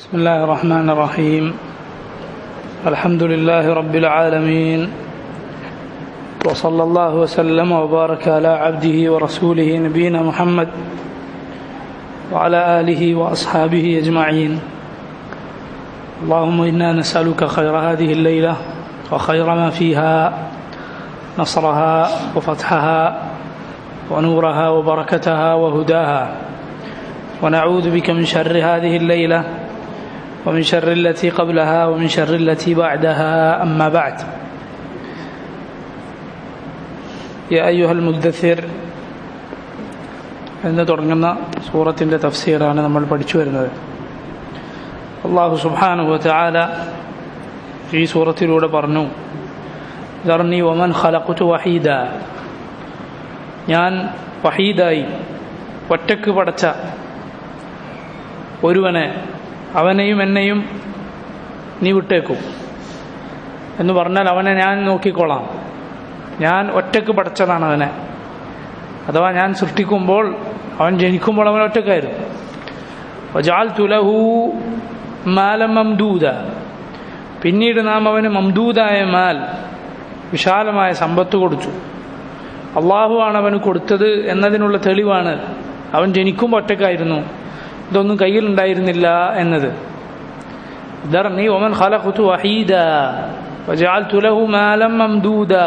بسم الله الرحمن الرحيم الحمد لله رب العالمين وصلى الله وسلم وبارك على عبده ورسوله نبينا محمد وعلى آله وأصحابه أجمعين اللهم إنا نسألك خير هذه الليلة وخير ما فيها نصرها وفتحها ونورها وبركتها وهداها ونعوذ بك من شر هذه الليلة ومن شر التي قبلها ومن شر التي بعدها أما بعد يا أيها المدثر എന്ന് തുടങ്ങുന്ന സൂറത്തിൻ്റെ തഫ്സീറാണ് നമ്മൾ പഠിച്ചു വരുന്നത് അള്ളാഹു സുബാനുഹു ചാല ഈ സൂറത്തിലൂടെ പറഞ്ഞു ധർണി ഒമൻ ഖലഖുതു വഹീദ ഞാൻ വഹീദായി ഒറ്റക്ക് പടച്ച ഒരുവനെ അവനെയും എന്നെയും നീ വിട്ടേക്കും എന്ന് പറഞ്ഞാൽ അവനെ ഞാൻ നോക്കിക്കോളാം ഞാൻ ഒറ്റക്ക് പടച്ചതാണ് അവനെ അഥവാ ഞാൻ സൃഷ്ടിക്കുമ്പോൾ അവൻ ജനിക്കുമ്പോൾ അവൻ ഒറ്റക്കായിരുന്നു വജാൽ തുലഹു മാലം മംദൂദ പിന്നീട് നാം അവന് മംദൂദായ മാൽ വിശാലമായ സമ്പത്ത് കൊടുത്തു അള്ളാഹുവാണ് അവന് കൊടുത്തത് എന്നതിനുള്ള തെളിവാണ് അവൻ ജനിക്കുമ്പോൾ ഒറ്റക്കായിരുന്നു ഇതൊന്നും കയ്യിലുണ്ടായിരുന്നില്ല എന്നത് ذرني ومن خلقت وحيدا وجعلت له مالا ممدودا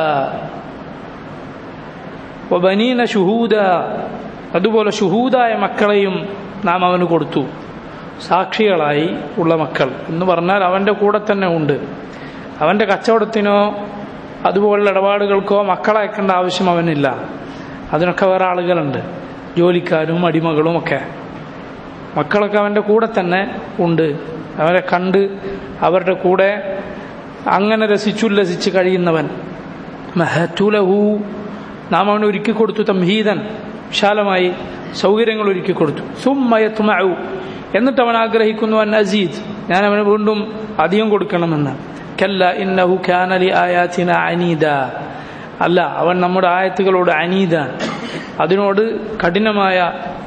وبنين شهودا അതുപോലെ ഷുഹൂദായ മക്കളെയും നാം അവന് കൊടുത്തു സാക്ഷികളായി ഉള്ള മക്കൾ എന്ന് പറഞ്ഞാൽ അവൻ്റെ കൂടെ തന്നെ ഉണ്ട് അവൻ്റെ കച്ചവടത്തിനോ അതുപോലുള്ള ഇടപാടുകൾക്കോ മക്കളെ അയക്കേണ്ട ആവശ്യം അവനില്ല അതിനൊക്കെ വേറെ ആളുകളുണ്ട് ജോലിക്കാരും അടിമകളും ഒക്കെ മക്കളൊക്കെ അവൻ്റെ കൂടെ തന്നെ ഉണ്ട് അവരെ കണ്ട് അവരുടെ കൂടെ അങ്ങനെ രസിച്ചുല്ലസിച്ച് കഴിയുന്നവൻ മഹത്തുലഹു നാം അവന് ഒരുക്കി കൊടുത്തു തംഹീദൻ വിശാലമായി സൗകര്യങ്ങൾ ഒരുക്കി കൊടുത്തു സുമ്മയത്തുമു എന്നിട്ട് അവൻ ആഗ്രഹിക്കുന്നു അൻ അസീദ് ഞാൻ അവന് വീണ്ടും അധികം കൊടുക്കണമെന്ന് കല്ല ഇന്നഹു ഖാനലി ആയാത്തിന അനീദ അല്ല അവൻ നമ്മുടെ ആയത്തുകളോട് അനീദ അതിനോട് കഠിനമായ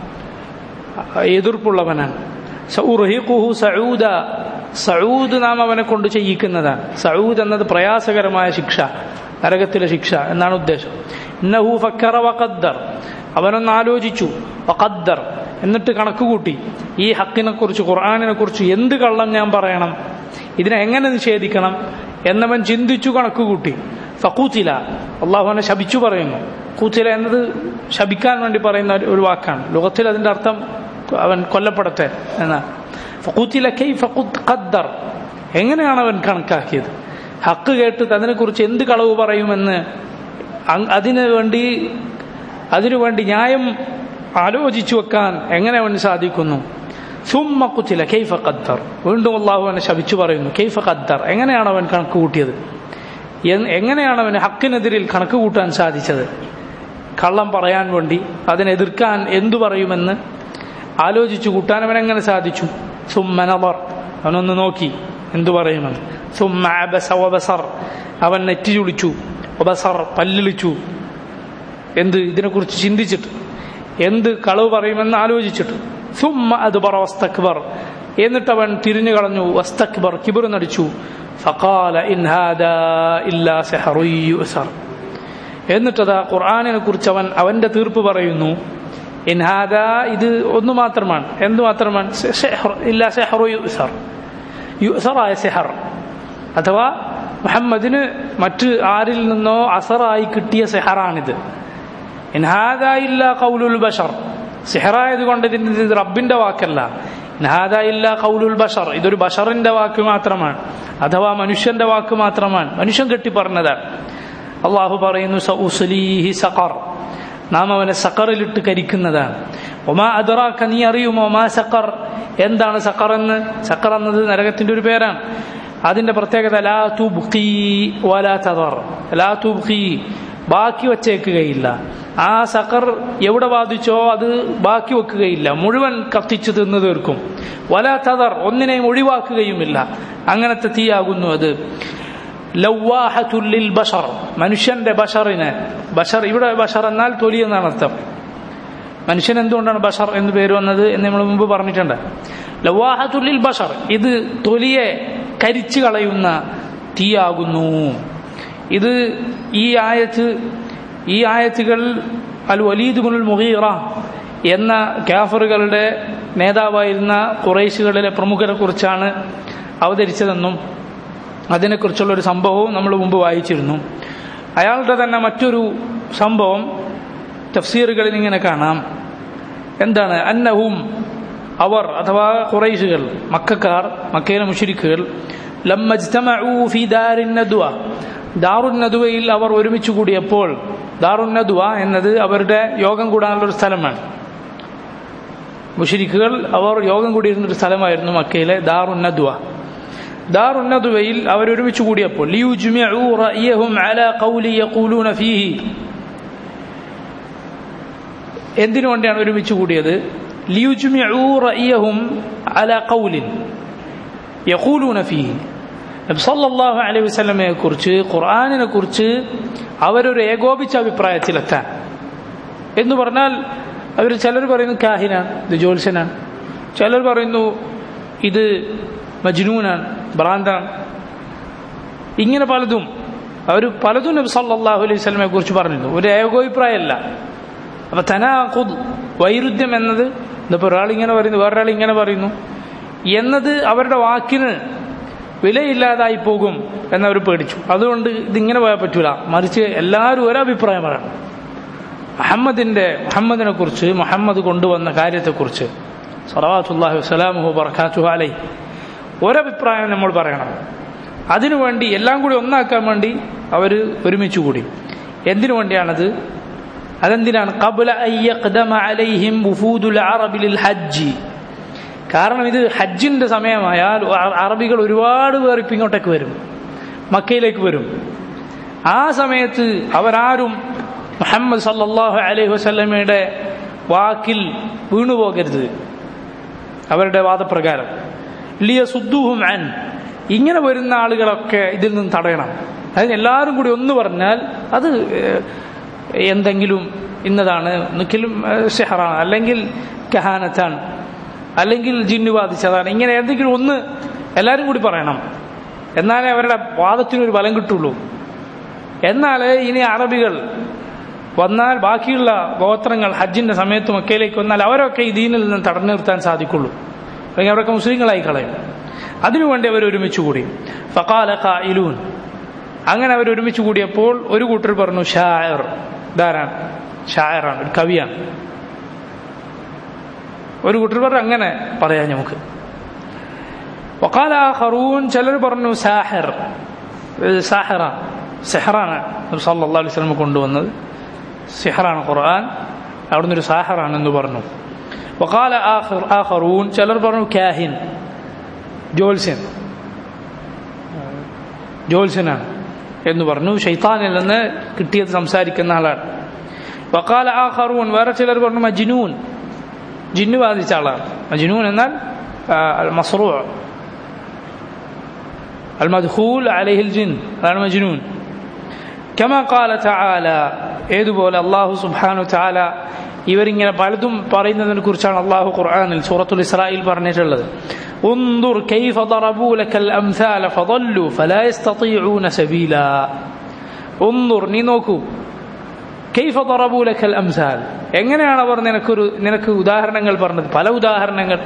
എതിർപ്പുള്ളവനാണ് സൗറഹിഖുഹു സഊദ സഊദ് നാം അവനെ കൊണ്ട് ചെയ്യിക്കുന്നതാണ് സഊദ് എന്നത് പ്രയാസകരമായ ശിക്ഷ നരകത്തിലെ ശിക്ഷ എന്നാണ് ഉദ്ദേശം ഇന്നഹു ഫക്കറ വഖദ്ദർ അവനൊന്ന് ആലോചിച്ചു വഖദ്ദർ എന്നിട്ട് കണക്ക് കൂട്ടി ഈ ഹക്കിനെ കുറിച്ച് ഖുർആാനിനെ കുറിച്ച് എന്ത് കള്ളം ഞാൻ പറയണം ഇതിനെ എങ്ങനെ നിഷേധിക്കണം എന്നവൻ ചിന്തിച്ചു കണക്ക് കൂട്ടി ഫക്കൂത്തില അള്ളാഹുവിനെ ശപിച്ചു പറയുന്നു കൂത്തില എന്നത് ശപിക്കാൻ വേണ്ടി പറയുന്ന ഒരു വാക്കാണ് ലോകത്തിൽ അതിന്റെ അർത്ഥം അവൻ കൊല്ലപ്പെടട്ടെ എന്നാണ് ഫക്കൂത്തില കൈ ഫക്കുത്ത് ഖദ്ദർ എങ്ങനെയാണ് അവൻ കണക്കാക്കിയത് ഹക്ക് കേട്ട് അതിനെക്കുറിച്ച് എന്ത് കളവ് പറയുമെന്ന് അതിനു വേണ്ടി അതിനുവേണ്ടി ന്യായം ആലോചിച്ചു വെക്കാൻ എങ്ങനെ അവന് സാധിക്കുന്നു സുമ്മ കുത്തില കെയ്ഫ ഖദ്ദർ വീണ്ടും അള്ളാഹു അവനെ ശപിച്ചു പറയുന്നു കെയ്ഫ ഖദ്ദർ എങ്ങനെയാണ് അവൻ കണക്ക് കൂട്ടിയത് എങ്ങനെയാണ് അവന് ഹക്കിനെതിരിൽ കണക്ക് കൂട്ടാൻ സാധിച്ചത് കള്ളം പറയാൻ വേണ്ടി അതിനെതിർക്കാൻ എന്തു പറയുമെന്ന് ആലോചിച്ചു കൂട്ടാൻ അവൻ എങ്ങനെ സാധിച്ചു സുമ്മനവർ അവനൊന്ന് നോക്കി എന്തു പറയുമെന്ന് സുമ്മബസർ അവൻ നെറ്റി ചുളിച്ചു ഒബസർ പല്ലിളിച്ചു എന്ത് ഇതിനെക്കുറിച്ച് ചിന്തിച്ചിട്ട് എന്ത് കളവ് പറയുമെന്ന് ആലോചിച്ചിട്ട് സുമ്മ അത് പറ വസ്തക്ബർ എന്നിട്ട് അവൻ തിരിഞ്ഞു കളഞ്ഞു വസ്തക്ബർ കിബിർ നടിച്ചു ഫഖാല ഇൻ ഹാദാ ഇല്ലാ സെഹറുസർ എന്നിട്ടതാ ഖുർആാനിനെ കുറിച്ച് അവൻ അവന്റെ തീർപ്പ് പറയുന്നു ഇൻ ഹാദാ ഇത് ഒന്നു മാത്രമാണ് എന്തു മാത്രമാണ് ഇല്ലാ സെഹറു യുസർ യുസറായ സെഹർ അഥവാ മുഹമ്മദിന് മറ്റ് ആരിൽ നിന്നോ അസറായി കിട്ടിയ സെഹറാണിത് ഇൻഹാദായില്ല കൗലുൽ ബഷർ സിഹറായത് കൊണ്ട് ഇതിന്റെ ഇത് റബ്ബിന്റെ വാക്കല്ല ഇൻഹാദായില്ല കൗലുൽ ബഷർ ഇതൊരു ബഷറിന്റെ വാക്ക് മാത്രമാണ് അഥവാ മനുഷ്യന്റെ വാക്ക് മാത്രമാണ് മനുഷ്യൻ കെട്ടി പറഞ്ഞതാണ് അള്ളാഹു പറയുന്നു സഉസ്ലീഹി സഖർ നാം അവനെ സക്കറിലിട്ട് കരിക്കുന്നതാണ് ഒമാ അദറാക്ക നീ അറിയുമോ മാ സക്കർ എന്താണ് സക്കർ എന്ന് സക്കർ എന്നത് നരകത്തിന്റെ ഒരു പേരാണ് അതിന്റെ പ്രത്യേകത ലാ തുബ്ഖി വലാ തദർ ലാ തുബ്ഖി ബാക്കി വച്ചേക്കുകയില്ല ആ സക്കർ എവിടെ ബാധിച്ചോ അത് ബാക്കി വെക്കുകയില്ല മുഴുവൻ കത്തിച്ചു തിന്നു തീർക്കും വലാ തദർ ഒന്നിനെയും ഒഴിവാക്കുകയുമില്ല അങ്ങനത്തെ തീയാകുന്നു അത് ലൗവാഹത്തുല്ലിൽ ബഷർ മനുഷ്യന്റെ ബഷറിന് ബഷർ ഇവിടെ ബഷർ എന്നാൽ തൊലി എന്നാണ് അർത്ഥം മനുഷ്യൻ എന്തുകൊണ്ടാണ് ബഷർ എന്ന് പേര് വന്നത് എന്ന് നമ്മൾ മുമ്പ് പറഞ്ഞിട്ടുണ്ട് ലവാഹത്തുല്ലിൽ ബഷർ ഇത് തൊലിയെ കരിച്ചു കളയുന്ന തീയാകുന്നു ഇത് ഈ ആയത്ത് ഈ ആയത്തുകൾ അൽ വലീദ് ഗുനുൽ മുഹീറ എന്ന കാഫറുകളുടെ നേതാവായിരുന്ന കുറേശുകളിലെ പ്രമുഖരെ കുറിച്ചാണ് അവതരിച്ചതെന്നും അതിനെക്കുറിച്ചുള്ള ഒരു സംഭവവും നമ്മൾ മുമ്പ് വായിച്ചിരുന്നു അയാളുടെ തന്നെ മറ്റൊരു സംഭവം തഫ്സീറുകളിൽ ഇങ്ങനെ കാണാം എന്താണ് അന്നഹും അവർ അഥവാ കുറൈശുകൾ മക്കാർ മക്കയിലെ മുഷിരിക്കുകൾ ലമ്മജ്തമഊ ദാരിൻ നദ്വ ദാറുൻ നദ്വയിൽ അവർ ഒരുമിച്ച് കൂടിയപ്പോൾ ദാറുൻ നദ്വ എന്നത് അവരുടെ യോഗം കൂടാനുള്ള ഒരു സ്ഥലമാണ് മുഷിരിക്കുകൾ അവർ യോഗം കൂടിയിരുന്ന ഒരു സ്ഥലമായിരുന്നു മക്കയിലെ ദാറുൻ നദ്വ ദാറുൻ നദ്വയിൽ അവർ ഒരുമിച്ച് കൂടിയപ്പോൾ ലിയുജ്മിഉ റഅയഹും അലാ ഖൗലി യഖൂലൂന ഫീഹി എന്തിനു വേണ്ടിയാണ് ഒരുമിച്ച് കൂടിയത് ലിയുജ്മിഉ റഅയഹും അലാ ഖൗലിൻ യഖൂലൂന ഫീഹി നബി സല്ലല്ലാഹു അലൈഹി വസല്ലമയെ കുറിച്ച് ഖുർആനിനെ കുറിച്ച് അവരൊരു ഏകോപിച്ച അഭിപ്രായത്തിലെത്താൻ എന്ന് പറഞ്ഞാൽ അവർ ചിലർ പറയുന്നു കാഹിനാണ് ഇത് ജ്യോത്സ്യനാണ് ചിലർ പറയുന്നു ഇത് മജ്നൂനാണ് ഭ്രാന്താണ് ഇങ്ങനെ പലതും അവർ പലതും നബി സല്ലല്ലാഹു അലൈഹി വസല്ലമയെ കുറിച്ച് പറഞ്ഞിരുന്നു ഒരു ഏകോഭിപ്രായമല്ല അപ്പൊ തനാഖുദ് വൈരുദ്ധ്യം എന്നത് ഇതിപ്പോൾ ഒരാൾ ഇങ്ങനെ പറയുന്നു വേറൊരാൾ ഇങ്ങനെ പറയുന്നു എന്നത് അവരുടെ വാക്കിന് വിലയില്ലാതായി പോകും എന്നവർ പേടിച്ചു അതുകൊണ്ട് ഇതിങ്ങനെ പോയാൽ പറ്റൂല മറിച്ച് എല്ലാവരും ഒരഭിപ്രായം പറയണം മുഹമ്മദിന്റെ മുഹമ്മദിനെ കുറിച്ച് മുഹമ്മദ് കൊണ്ടുവന്ന കാര്യത്തെക്കുറിച്ച് സലവാത്തുല്ലാഹി വസ്സലാമുഹു ബർക്കാത്തു അലൈ ഒരഭിപ്രായം നമ്മൾ പറയണം അതിനുവേണ്ടി എല്ലാം കൂടി ഒന്നാക്കാൻ വേണ്ടി അവർ ഒരുമിച്ച് കൂടി എന്തിനു വേണ്ടിയാണത് അതെന്തിനാണ് കബുല അലൈഹിം വുഫൂദുൽ അറബി ലിൽ ഹജ്ജി കാരണം ഇത് ഹജ്ജിന്റെ സമയമായാൽ അറബികൾ ഒരുപാട് പേർ ഇപ്പം ഇങ്ങോട്ടേക്ക് വരും മക്കയിലേക്ക് വരും ആ സമയത്ത് അവരാരും മുഹമ്മദ് സല്ലാഹു അലൈഹി വസ്ലമയുടെ വാക്കിൽ വീണുപോകരുത് അവരുടെ വാദപ്രകാരം ലിയ സുദ്ദൂഹും അൻ ഇങ്ങനെ വരുന്ന ആളുകളൊക്കെ ഇതിൽ നിന്ന് തടയണം അതിന് എല്ലാവരും കൂടി ഒന്ന് പറഞ്ഞാൽ അത് എന്തെങ്കിലും ഇന്നതാണ് ഒന്നിക്കലും ഷെഹറാണ് അല്ലെങ്കിൽ കഹാനത്താണ് അല്ലെങ്കിൽ ജിന്നു ബാധിച്ചതാണ് ഇങ്ങനെ എന്തെങ്കിലും ഒന്ന് എല്ലാവരും കൂടി പറയണം എന്നാലേ അവരുടെ വാദത്തിനൊരു ബലം കിട്ടുള്ളൂ എന്നാലേ ഇനി അറബികൾ വന്നാൽ ബാക്കിയുള്ള ഗോത്രങ്ങൾ ഹജ്ജിന്റെ സമയത്ത് മക്കയിലേക്ക് വന്നാൽ അവരൊക്കെ ഈ ദീനിൽ നിന്ന് തടഞ്ഞു നിർത്താൻ സാധിക്കുള്ളൂ അല്ലെങ്കിൽ അവരൊക്കെ മുസ്ലിങ്ങളായി കളയും അതിനുവേണ്ടി അവർ ഒരുമിച്ച് കൂടി ഫക്കാല ഇലൂൻ അങ്ങനെ അവർ ഒരുമിച്ച് കൂടിയപ്പോൾ ഒരു കൂട്ടർ പറഞ്ഞു ഷായർ ധാരാണ് ഷായറാണ് ഒരു കവിയാണ് ഒരു കൂട്ടർ പറഞ്ഞു അങ്ങനെ പറയാം നമുക്ക് വക്കാല ഹറൂൻ ചിലർ പറഞ്ഞു സാഹിർ സാഹിറാണ് സെഹറാണ് സല്ലാ അലൈഹി സ്വലം കൊണ്ടുവന്നത് സിഹറാണ് ഖുർആൻ അവിടുന്ന് ഒരു സാഹറാണ് എന്ന് പറഞ്ഞു വക്കാല ആഹറൂൻ ചിലർ പറഞ്ഞു കാഹിൻ ജോത്സ്യൻ ജോത്സ്യനാണ് എന്ന് പറഞ്ഞു ഷെയ്ത്താനിൽ നിന്ന് കിട്ടിയത് സംസാരിക്കുന്ന ആളാണ് വക്കാല ആഹറൂൻ വേറെ ചിലർ പറഞ്ഞു മജ്നൂൻ ജിന്നു ബാധിച്ച ആളാണ് മജ്നൂൻ എന്നാൽ മസ്റൂ അൽ മദ്ഹൂൽ അലഹിൽ ജിൻ അതാണ് മജ്നൂൻ كما قال تعالى ഏതുപോലെ അള്ളാഹു സുബ്ഹാനു താല ഇവരിങ്ങനെ പലതും പറയുന്നതിനെ കുറിച്ചാണ് അള്ളാഹു ഖുർആനിൽ സൂറത്തുൽ ഇസ്രായിൽ പറഞ്ഞിട്ടുള്ളത് انظر كيف ضربوا لك الأمثال فضلوا فلا يستطيعون سبيلا انظر നീ നോക്കൂ كيف ضربوا لك الأمثال എങ്ങനെയാണ് അവർ നിനക്കൊരു നിനക്ക് ഉദാഹരണങ്ങൾ പറഞ്ഞത് പല ഉദാഹരണങ്ങൾ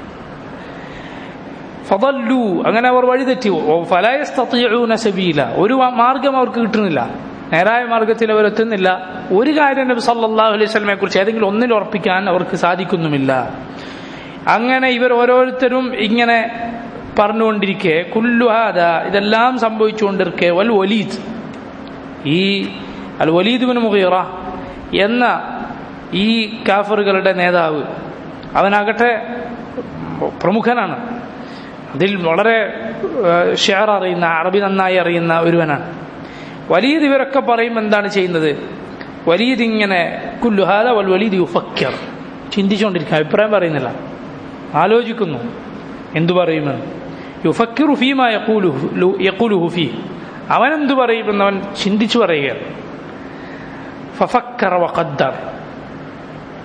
ഫതല്ലു അങ്ങനെ അവർ വഴിതെറ്റി ഫലയസ്തീഊന സബീല ഒരു മാർഗം അവർക്ക് കിട്ടുന്നില്ല നേരായ മാർഗത്തിൽ അവർ എത്തുന്നില്ല ഒരു കാര്യം നബി സല്ലല്ലാഹു അലൈഹി വസല്ലമയെ കുറിച്ച് ഏതെങ്കിലും ഒന്നിൽ ഉറപ്പിക്കാൻ അവർക്ക് സാധിക്കുന്നുമില്ല അങ്ങനെ ഇവർ ഓരോരുത്തരും ഇങ്ങനെ പറഞ്ഞുകൊണ്ടിരിക്കെ കുല്ലുഹാദ ഇതെല്ലാം സംഭവിച്ചുകൊണ്ടിരിക്കെ വൽ വലീദ് ഈ അൽ വലീദ് ബിൻ മുഗീറ എന്ന ഈ കാഫറുകളുടെ നേതാവ് അവനാകട്ടെ പ്രമുഖനാണ് അതിൽ വളരെ ഷെയർ അറിയുന്ന അറബി നന്നായി അറിയുന്ന ഒരുവനാണ് വലീദ് ഇവരൊക്കെ പറയും എന്താണ് ചെയ്യുന്നത് വലീദ് ഇങ്ങനെ കുല്ലുഹാല വൽ വലീദ് യുഫക്കർ ചിന്തിച്ചുകൊണ്ടിരിക്കുക അഭിപ്രായം പറയുന്നില്ല ആലോചിക്കുന്നു എന്തു പറയുമെന്ന് യുഫക്കിറു ഫീമ യക്കൂലു ഹുഫി അവൻ എന്തു പറയുമെന്ന് അവൻ ചിന്തിച്ചു പറയുകയാണ് ഫഫക്കർ വഖദ്ദർ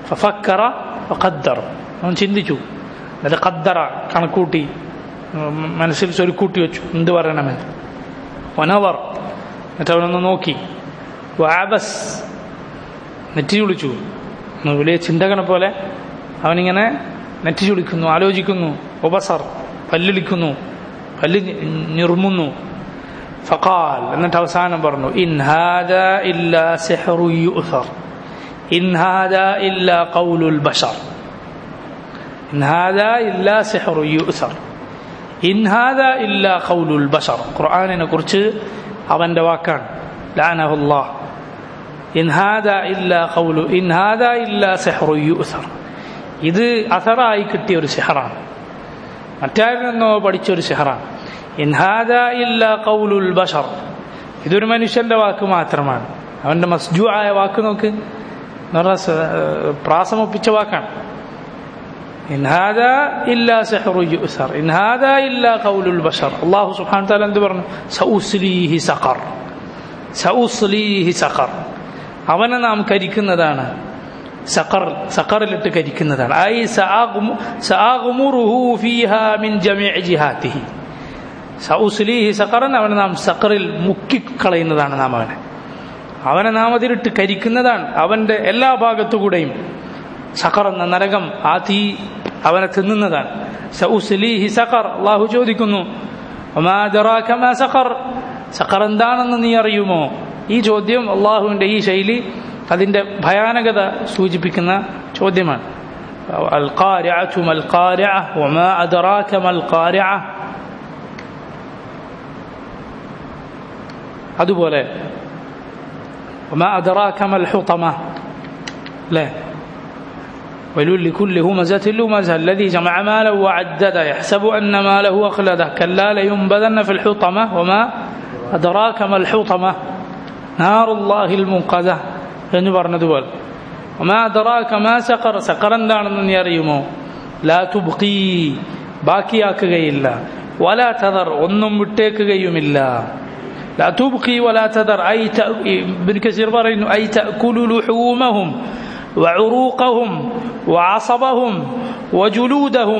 ഫഫക്കറ ഖദ്ദർ അവൻ ചിന്തിച്ചു എന്നിട്ട് ഖദ്ദറ കണക്കൂട്ടി ഉം, മനസ്സിൽ ചൊരുക്കൂട്ടി വെച്ചു എന്ത് പറയണമെന്ന് ഒനവർ എന്നിട്ട് അവനൊന്ന് നോക്കി വാബസ് നെറ്റി വിളിച്ചു വലിയ ചിന്തകനെ പോലെ അവനിങ്ങനെ നെറ്റി ചുളിക്കുന്നു ആലോചിക്കുന്നു ഉപസർ പല്ലിളിക്കുന്നു പല്ല് ഞ- ഞിറുമുന്നു ഫഖാൽ എന്നിട്ട് അവസാനം പറഞ്ഞു ഇൻ ഹാദ ഇല്ല സിഹ്റു യുഅ്സർ ഇൻ ഹാദ ഇല്ല ഖൗലുൽ ബശർ ഇൻ ഹാദ ഇല്ല സിഹ്റു യുഅ്സർ ഇൻ ഹാദ ഇല്ല ഖൗലുൽ ബശർ ഖുർആനിനെ കുറിച്ച് അവന്റെ വാക്കാണ് ലാനഹുല്ലാഹ് ഇൻ ഹാദ ഇല്ല ഖൗലു ഇൻ ഹാദ ഇല്ല സിഹ്റു യുഅ്സർ ഇത് അസറായി കിട്ടിയ ഒരു സിഹറാണ് മറ്റാരിൽ നിന്നോ പഠിച്ച ഒരു സിഹറാണ് ഇൻ ഹാദ ഇല്ല ഖൗലുൽ ബഷർ ഇതൊരു മനുഷ്യന്റെ വാക്ക് മാത്രമാണ് അവന്റെ മസ്ജു ആയ വാക്ക് നോക്ക് എന്ന് പറഞ്ഞാൽ സ- പ്രാസമൊപ്പിച്ച വാക്കാണ് ഇൻ ഹാദ ഇല്ല സിഹ്റു യുഅ്സർ ഇൻ ഹാദ ഇല്ല ഖൗലുൽ ബഷർ അല്ലാഹു സുബ്ഹാനഹു തആല എന്ത് പറഞ്ഞു സഉസ്ലീഹി സഖർ സഉസ്ലീഹി സഖർ അവനെ നാം കരിക്കുന്നതാണ് സഖർ സഖറിലിട്ട് കരിക്കുന്നതാണ് ഐ സഅഗ്മു- സഅഗ്മുറുഹു ഫീഹാ മിൻ ജമീഇ ജിഹാത്തിഹി സൗസ്ലീഹി സഖറൻ അവനെ നാം സഖറിൽ മുക്കിക്കളയുന്നതാണ് നാം അവനെ അവനെ നാം അതിലിട്ട് കരിക്കുന്നതാണ് അവന്റെ എല്ലാ ഭാഗത്തുകൂടെയും സഖർ എന്ന നരകം ആ തീ അവനെ തിന്നുന്നതാണ് സൗസ്ലീഹി സഖർ അള്ളാഹു ചോദിക്കുന്നു "വമാ അദ്റാക മാ സഖർ സഖർ എന്താണെന്ന് നീ അറിയുമോ ഈ ചോദ്യം അള്ളാഹുവിന്റെ ഈ ശൈലി അതിന്റെ ഭയാനകത സൂചിപ്പിക്കുന്ന ചോദ്യമാണ് അൽ ഖാരിഅതു മൽ ഖാരിഅ വമാ അദ്റാക മൽ ഖാരിഅ അതുപോലെ وما أدراك ما الحطمة لا ويل لكل همزة لمزة الذي جمع مالا وعدده يحسب أن ماله أخلده كلا لينبذن في الحطمة وما أدراك ما الحطمة نار الله الموقدة എന്ന് പറഞ്ഞതുപോലെ وما أدراك ما سقر സക്കർ എന്താണെന്ന് നീ അറിയുമോ ലാ തുബ്ഖി ബാക്കിയാക്കുകയില്ല വലാ തദർ ഒന്നും വിട്ടേക്കുകയുമില്ല لا تبقي ولا تذر أي تأ- ابن كثير برين أي تأكل لحومهم وعروقهم وعصبهم وجلودهم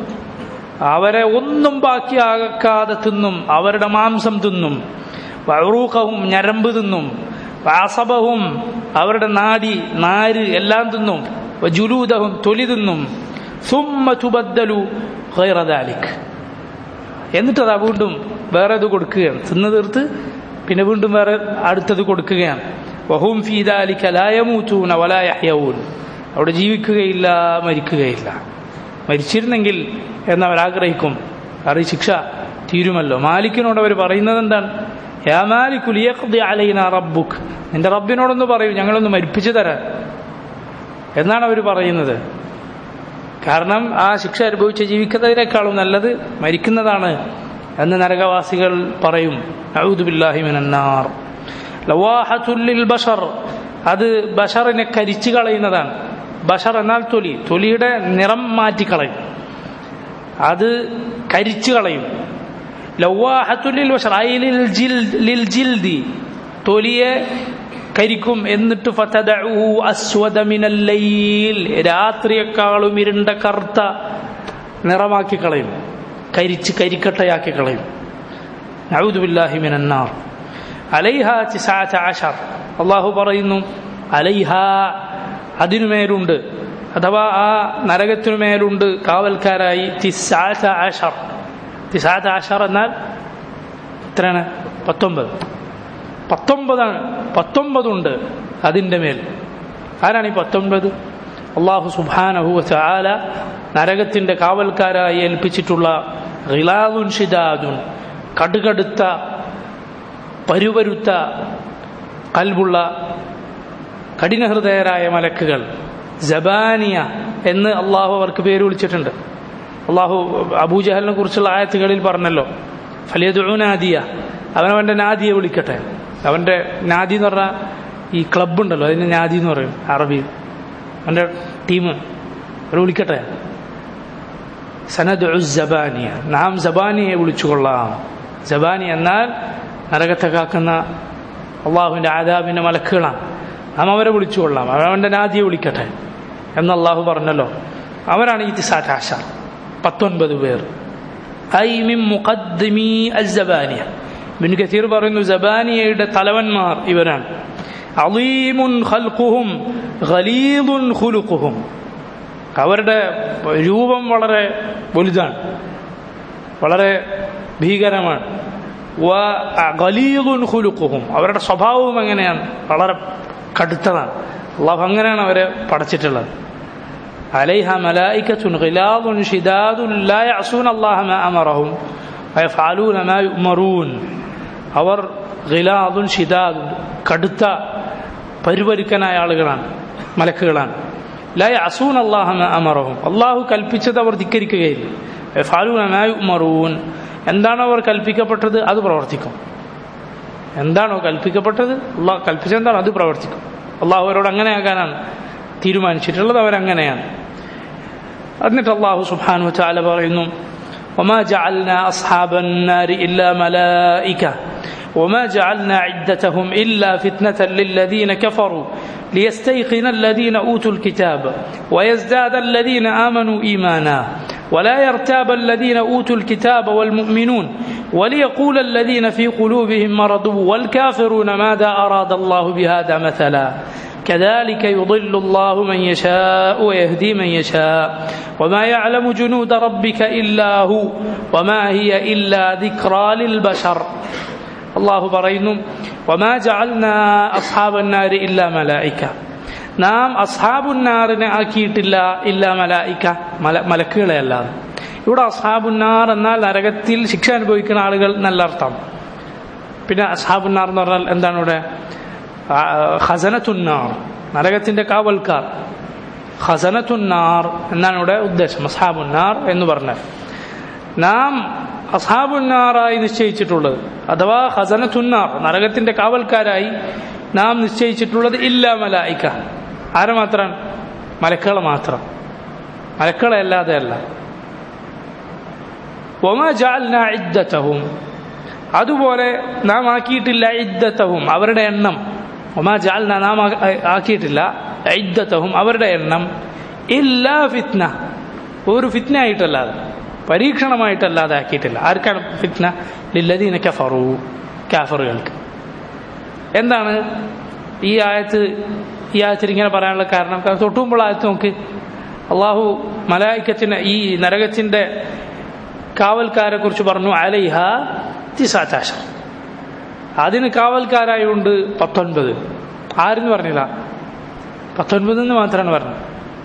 അവരെ ഒന്നും ബാക്കിയാക്കാതെ തിന്നും അവരുടെ മാംസം തിന്നും വഴൂക്കവും ഞരമ്പ് തിന്നും വാസബവും അവരുടെ നാടി നാര് എല്ലാം തിന്നും ജുലൂദഹും തൊലി തിന്നും സുമ്മ തുബദ്ദലു ഖൈറദാലിക് എന്നിട്ടതാ വീണ്ടും വേറെ ഇത് കൊടുക്കുകയാണ് തിന്നു തീർത്ത് പിന്നെ വീണ്ടും വേറെ അടുത്തത് കൊടുക്കുകയാണ് വഹും ഫീദാലിക്ക ലായമൂത്തൂന വലായഹ്യവൂൻ അവിടെ ജീവിക്കുകയില്ല മരിക്കുകയില്ല മരിച്ചിരുന്നെങ്കിൽ എന്നവർ ആഗ്രഹിക്കും കാരണം ഈ ശിക്ഷ തീരുമല്ലോ മാലിക്കിനോട് അവർ പറയുന്നത് എന്താണ് യാ മാലിക്കു ലിയഖ്ദി അലൈന റബ്ബുക്ക് നിന്റെ റബ്ബിനോടൊന്ന് പറയൂ ഞങ്ങളൊന്ന് മരിപ്പിച്ചു തരാൻ എന്നാണ് അവർ പറയുന്നത് കാരണം ആ ശിക്ഷ അനുഭവിച്ച് ജീവിക്കുന്നതിനേക്കാളും നല്ലത് മരിക്കുന്നതാണ് എന്ന് നരകവാസികൾ പറയും ഔദുബില്ലാഹിമിനാർ ലവാഹത്തുല്ലിൽ ബഷർ അത് ബഷറിനെ കരിച്ചു കളയുന്നതാണ് ബഷർ എന്നാൽ തൊലി തൊലിയുടെ നിറം മാറ്റിക്കളയും അത് കരിച്ചു കളയും ലവാഹത്തുല്ലിൽ ബഷർ ഐ ലിൽ ജിൽ- ലിൽ ജിൽദി തൊലിയെ കരിക്കും എന്നിട്ട് ഫതദഉഹു അസ്വദ മിനൽ ലൈൽ രാത്രിയെക്കാളും ഇരുണ്ട കറുത്ത നിറമാക്കി കളയും കരിച്ച് കരിക്കട്ടയാക്കി കളയും നഊദു ബില്ലാഹി മിനന്നാർ അലൈഹ തിസ്അത അശർ അള്ളാഹു പറയുന്നു അലൈഹ അതിനുമേലുണ്ട് അഥവാ ആ നരകത്തിനുമേലുണ്ട് കാവൽക്കാരായി തിസ്അത അശർ തിസ്അത അശർ എന്നാൽ എത്രയാണ് പത്തൊമ്പത് പത്തൊമ്പതാണ് പത്തൊമ്പതുണ്ട് അതിൻ്റെ മേൽ ആരാണ് ഈ പത്തൊമ്പത് അള്ളാഹു സുബാനഹു ചാല നരകത്തിൻ്റെ കാവൽക്കാരായി ഏൽപ്പിച്ചിട്ടുള്ള റിലാദുൻ ഷിദാദുൻ കടുകടുത്ത പരുപരുത്ത കൽബുള്ള കഠിനഹൃദയരായ മലക്കുകൾ ജബാനിയ എന്ന് അള്ളാഹു അവർക്ക് പേര് വിളിച്ചിട്ടുണ്ട് അള്ളാഹു അബൂജഹലിനെ കുറിച്ചുള്ള ആയത്തുകളിൽ പറഞ്ഞല്ലോ ഫലിയദുനാദിയ അവനവൻ്റെ നാദിയെ വിളിക്കട്ടെ അവൻ്റെ നാദി എന്ന് പറഞ്ഞാൽ ഈ ക്ലബ് ഉണ്ടല്ലോ അതിന് നാദി എന്ന് പറയും അറബിയിൽ അവൻ്റെ ടീം അവർ വിളിക്കട്ടെ സനദ് ജബാനിയ നാം ജബാനിയെ വിളിച്ചുകൊള്ളാം ജബാനി എന്നാൽ നരകത്തെ കാക്കുന്ന അള്ളാഹുവിൻ്റെ ആദാബിൻ്റെ മലക്കുകളാണ് നാം അവരെ വിളിച്ചുകൊള്ളാം അവൻ്റെ നാദിയെ വിളിക്കട്ടെ എന്ന് അള്ളാഹു പറഞ്ഞല്ലോ അവരാണ് ഈ തിസാറ്റാശ പത്തൊൻപത് പേർ ഐ മിൻ മുഖദ്ദിമി അസ്സബാനിയ ഇബ്നു കസീർ പറയുന്നു ജബാനിയയുടെ തലവന്മാർ ഇവരാണ് അലീമുൻ ഖൽഖുഹും ഖലീദുൻ ഖുലുഖുഹും അവരുടെ രൂപം വളരെ വലുതാണ് വളരെ ഭീകരമാണ് ഖലീദുൻ ഖുലുഖുഹും അവരുടെ സ്വഭാവവും എങ്ങനെയാണ് വളരെ കടുത്തതാണ് അള്ളാഹു അങ്ങനെയാണ് അവരെ പടച്ചിട്ടുള്ളത് عليها ملائكة غلاظ شداد لا يعصون الله ما أمرهم ويفعلون ما يؤمرون അവർ ഗിലാദുൻ ഷിദാദുൻ കടുത്ത പരിപരുക്കനായ ആളുകളാണ് മലക്കുകളാണ് ലായ അസൂൻ അള്ളാഹമ അമറഹും അള്ളാഹു കൽപ്പിച്ചത് അവർ ധിക്കരിക്കുകയില്ല ഫാലൂൻ എന്താണോ അവർ കൽപ്പിക്കപ്പെട്ടത് അത് പ്രവർത്തിക്കും എന്താണോ കൽപ്പിക്കപ്പെട്ടത് അള്ളാഹ് കൽപ്പിച്ചെന്താണോ അത് പ്രവർത്തിക്കും അള്ളാഹു അവരോട് അങ്ങനെയാകാനാണ് തീരുമാനിച്ചിട്ടുള്ളത് അവരങ്ങനെയാണ് എന്നിട്ട് അള്ളാഹു സുബാനു ചാല പറയുന്നു وما جعلنا أصحاب النار إلا ملائكة وما جعلنا عدتهم إلا فتنة للذين كفروا ليستيقن الذين أوتوا الكتاب ويزداد الذين آمنوا إيمانا ولا يرتاب الذين أوتوا الكتاب والمؤمنون وليقول الذين في قلوبهم مرض والكافرون ماذا أراد الله بهذا مثلا كذلك يضل الله من يشاء ويهدي من يشاء وما يعلم جنود ربك إلا هو وما هي إلا ذكرى للبشر الله പറയുന്നു وما جعلنا أصحاب النار إلا ملائكة നാം അസ്ഹാബുന്നാറിനെ ആക്കിയിട്ടില്ല ഇല്ല മലായിക്ക മല മലക്കുകളെ അല്ലാതെ ഇവിടെ അസ്ഹാബുന്നാർ എന്നാൽ നരകത്തിൽ ശിക്ഷ അനുഭവിക്കുന്ന ആളുകൾ നല്ല അർത്ഥം പിന്നെ അസ്ഹാബുന്നാർ എന്ന് പറഞ്ഞാൽ എന്താണ് ഇവിടെ ഖസനത്തുന്നാർ നരകത്തിന്റെ കാവൽക്കാർ ഖസനത്തുന്നാർ എന്നാണ് ഇവിടെ ഉദ്ദേശം അസ്ഹാബുന്നാർ എന്ന് പറഞ്ഞാൽ നാം അസ്ഹാബുന്നാറായി നിശ്ചയിച്ചിട്ടുള്ളത് അഥവാ ഖസനത്തുന്നാർ നരകത്തിന്റെ കാവൽക്കാരായി നാം നിശ്ചയിച്ചിട്ടുള്ളത് ഇല്ല മലായിക്ക ആരെ മാത്രമാണ് മലക്കുകളെ മാത്രം മലക്കുകളെ അല്ലാതെ അല്ല ഒമ ജാൽന ഇദ്ദത്തഹും അതുപോലെ നാം ആക്കിയിട്ടില്ല ഇദ്ദത്തഹും അവരുടെ എണ്ണം ഒമാ ജാൽന നാം ആക്കിയിട്ടില്ല ഇദ്ദത്തഹും അവരുടെ എണ്ണം ഇല്ലാ ഫിത്ന ഒരു ഫിത്ന ആയിട്ടല്ലാതെ പരീക്ഷണമായിട്ടല്ലാതെ ആക്കിയിട്ടില്ല ആർക്കാണ് ഫിത്ന ലില്ലദീന കഫറു കാഫറുകൾക്ക് എന്താണ് ഈ ആയത്ത് ഈ ആയത്തിൽ ഇങ്ങനെ പറയാനുള്ള കാരണം കാരണം തൊട്ടുമുമ്പോൾ ആയത്ത് നോക്ക് അള്ളാഹു മലായിക്കത്തിന് ഈ നരകത്തിന്റെ കാവൽക്കാരെ കുറിച്ച് പറഞ്ഞു അലൈഹ തിസാറ്റാശം അതിന് കാവൽക്കാരായുണ്ട് പത്തൊൻപത് ആരെന്ന് പറഞ്ഞില്ല പത്തൊൻപത് എന്ന് മാത്രമാണ് പറഞ്ഞത്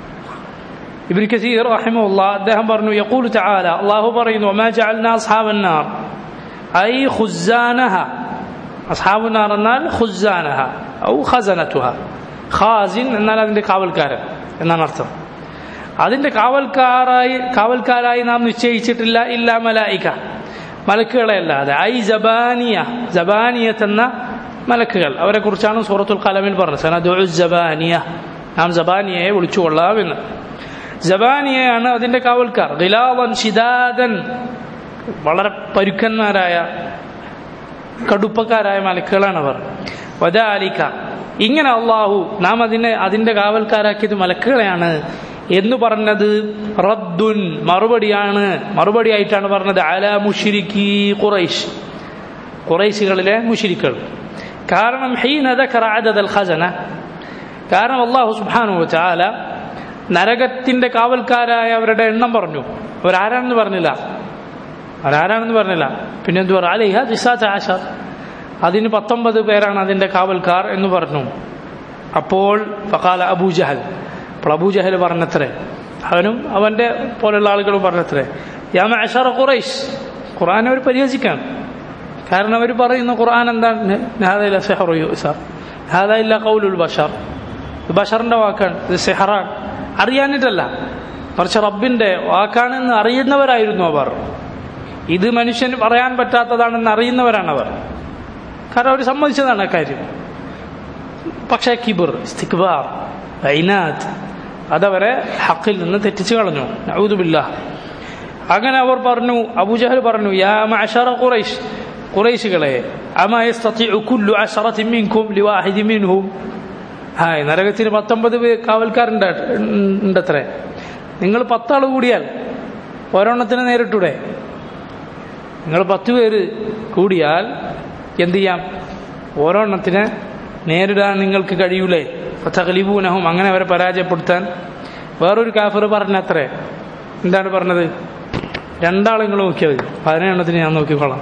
ഇബ്നു കസീർ റഹിമഹുല്ല അദ്ദേഹം പറഞ്ഞു യഖൂലു തആല അല്ലാഹു പറയുന്നു വമാ ജഅൽനാ അസ്ഹാബന്നാർ ഐ ഖുസാനഹ അസ്ഹാബുനാർ എന്നാൽ ഖുസാനഹ ഔ ഖസനതുഹ ഖാസിൻ എന്നാൽ അതിന്റെ കാവൽക്കാരൻ എന്നാണ് അർത്ഥം അതിന്റെ കാവൽക്കാരായി കാവൽക്കാരായി നാം നിശ്ചയിച്ചിട്ടില്ല ഇല്ല മലായിക മലക്കുകളെ അല്ലാതെ ഐ ജബാനിയ ജബാനിയത്ത് എന്ന മലക്കുകൾ അവരെ കുറിച്ചാണ് സൂറത്തുൽ കലമിൽ പറഞ്ഞത് സനദു ജബാനിയ നാം ജബാനിയയെ വിളിച്ചു കൊള്ളാമെന്ന് ജബാനിയയാണ് അതിന്റെ കാവൽക്കാർ ഗിലാവൻ ഷിദാദൻ വളരെ പരുക്കന്മാരായ കടുപ്പക്കാരായ മലക്കുകളാണ് അവർ വദാലിക്ക ഇങ്ങനെ അള്ളാഹു നാം അതിനെ അതിന്റെ കാവൽക്കാരാക്കിയത് മലക്കുകളെയാണ് എന്ന് പറഞ്ഞത് റദ്ദുൻ മറുപടിയാണ് മറുപടിയായിട്ടാണ് പറഞ്ഞത് അല മുഷിരിക്കി ഖുറൈഷ് ഖുറൈശികളിലെ മുഷിരിക്കൾ കാരണം ഹീനദൽ ഖസന കാരണം അള്ളാഹു സുബാനു ചാല നരകത്തിന്റെ കാവൽക്കാരായ അവരുടെ എണ്ണം പറഞ്ഞു അവരാരാണെന്ന് പറഞ്ഞില്ല അവരാരാണെന്ന് പറഞ്ഞില്ല പിന്നെ എന്തു പറഞ്ഞു അലിഹ ജിസാത്ത് ആഷർ അതിന് പത്തൊമ്പത് പേരാണ് അതിന്റെ കാവൽക്കാർ എന്ന് പറഞ്ഞു അപ്പോൾ ഫഖാല അബൂജഹൽ അപ്പോൾ അബൂജഹൽ പറഞ്ഞത്രേ അവനും അവന്റെ പോലുള്ള ആളുകളും പറഞ്ഞത്രേ യാമ അഷറ ഖുറൈഷ് ഖുർആൻ അവർ പരിഹസിക്കാണ് കാരണം അവർ പറയുന്ന ഖുർആൻ എന്താണ് ഹാദ കൗലുൽ ബഷർ ബഷറിന്റെ വാക്കാണ് ഇത് സെഹറാണ് അറിയാനിട്ടല്ല മറിച്ച് റബ്ബിന്റെ വാക്കാണെന്ന് അറിയുന്നവരായിരുന്നു അവർ ഇത് മനുഷ്യന് പറയാൻ പറ്റാത്തതാണെന്ന് അറിയുന്നവരാണ് അവർ കാരണം അവർ സമ്മതിച്ചതാണ് അക്കാര്യം പക്ഷേ കിബിർ ഇസ്തിക്ബാർ ഐനാത്ത് അതവരെ ഹക്കിൽ നിന്ന് തെറ്റിച്ചു കളഞ്ഞു ഔദുബില്ല അങ്ങനെ അവർ പറഞ്ഞു അബുജഹൽ പറഞ്ഞു യാ മഅശറ ഖുറൈശ് ഖുറൈശികളെ അമാ യസ്തതിഉ കുല്ലു അശറത്തിൻ മിൻകും ലിവാഹിദി മിൻഹും ആ നരകത്തിന് പത്തൊമ്പത് പേ- കാവൽക്കാരുണ്ട് ഉണ്ടത്രേ നിങ്ങൾ പത്താൾ കൂടിയാൽ ഒരെണ്ണത്തിന് നേരിട്ടൂടെ നിങ്ങൾ പത്ത് പേര് കൂടിയാൽ എന്ത് ചെയ്യാം ഓരോണ്ണത്തിനെ നേരിടാൻ നിങ്ങൾക്ക് കഴിയൂലേ തകലിബൂനഹും അങ്ങനെ അവരെ പരാജയപ്പെടുത്താൻ വേറൊരു കാഫർ പറഞ്ഞത്രേ എന്താണ് പറഞ്ഞത് രണ്ടാളെ നിങ്ങൾ നോക്കിയാൽ മതി പതിനെണ്ണത്തിന് ഞാൻ നോക്കിക്കോളാം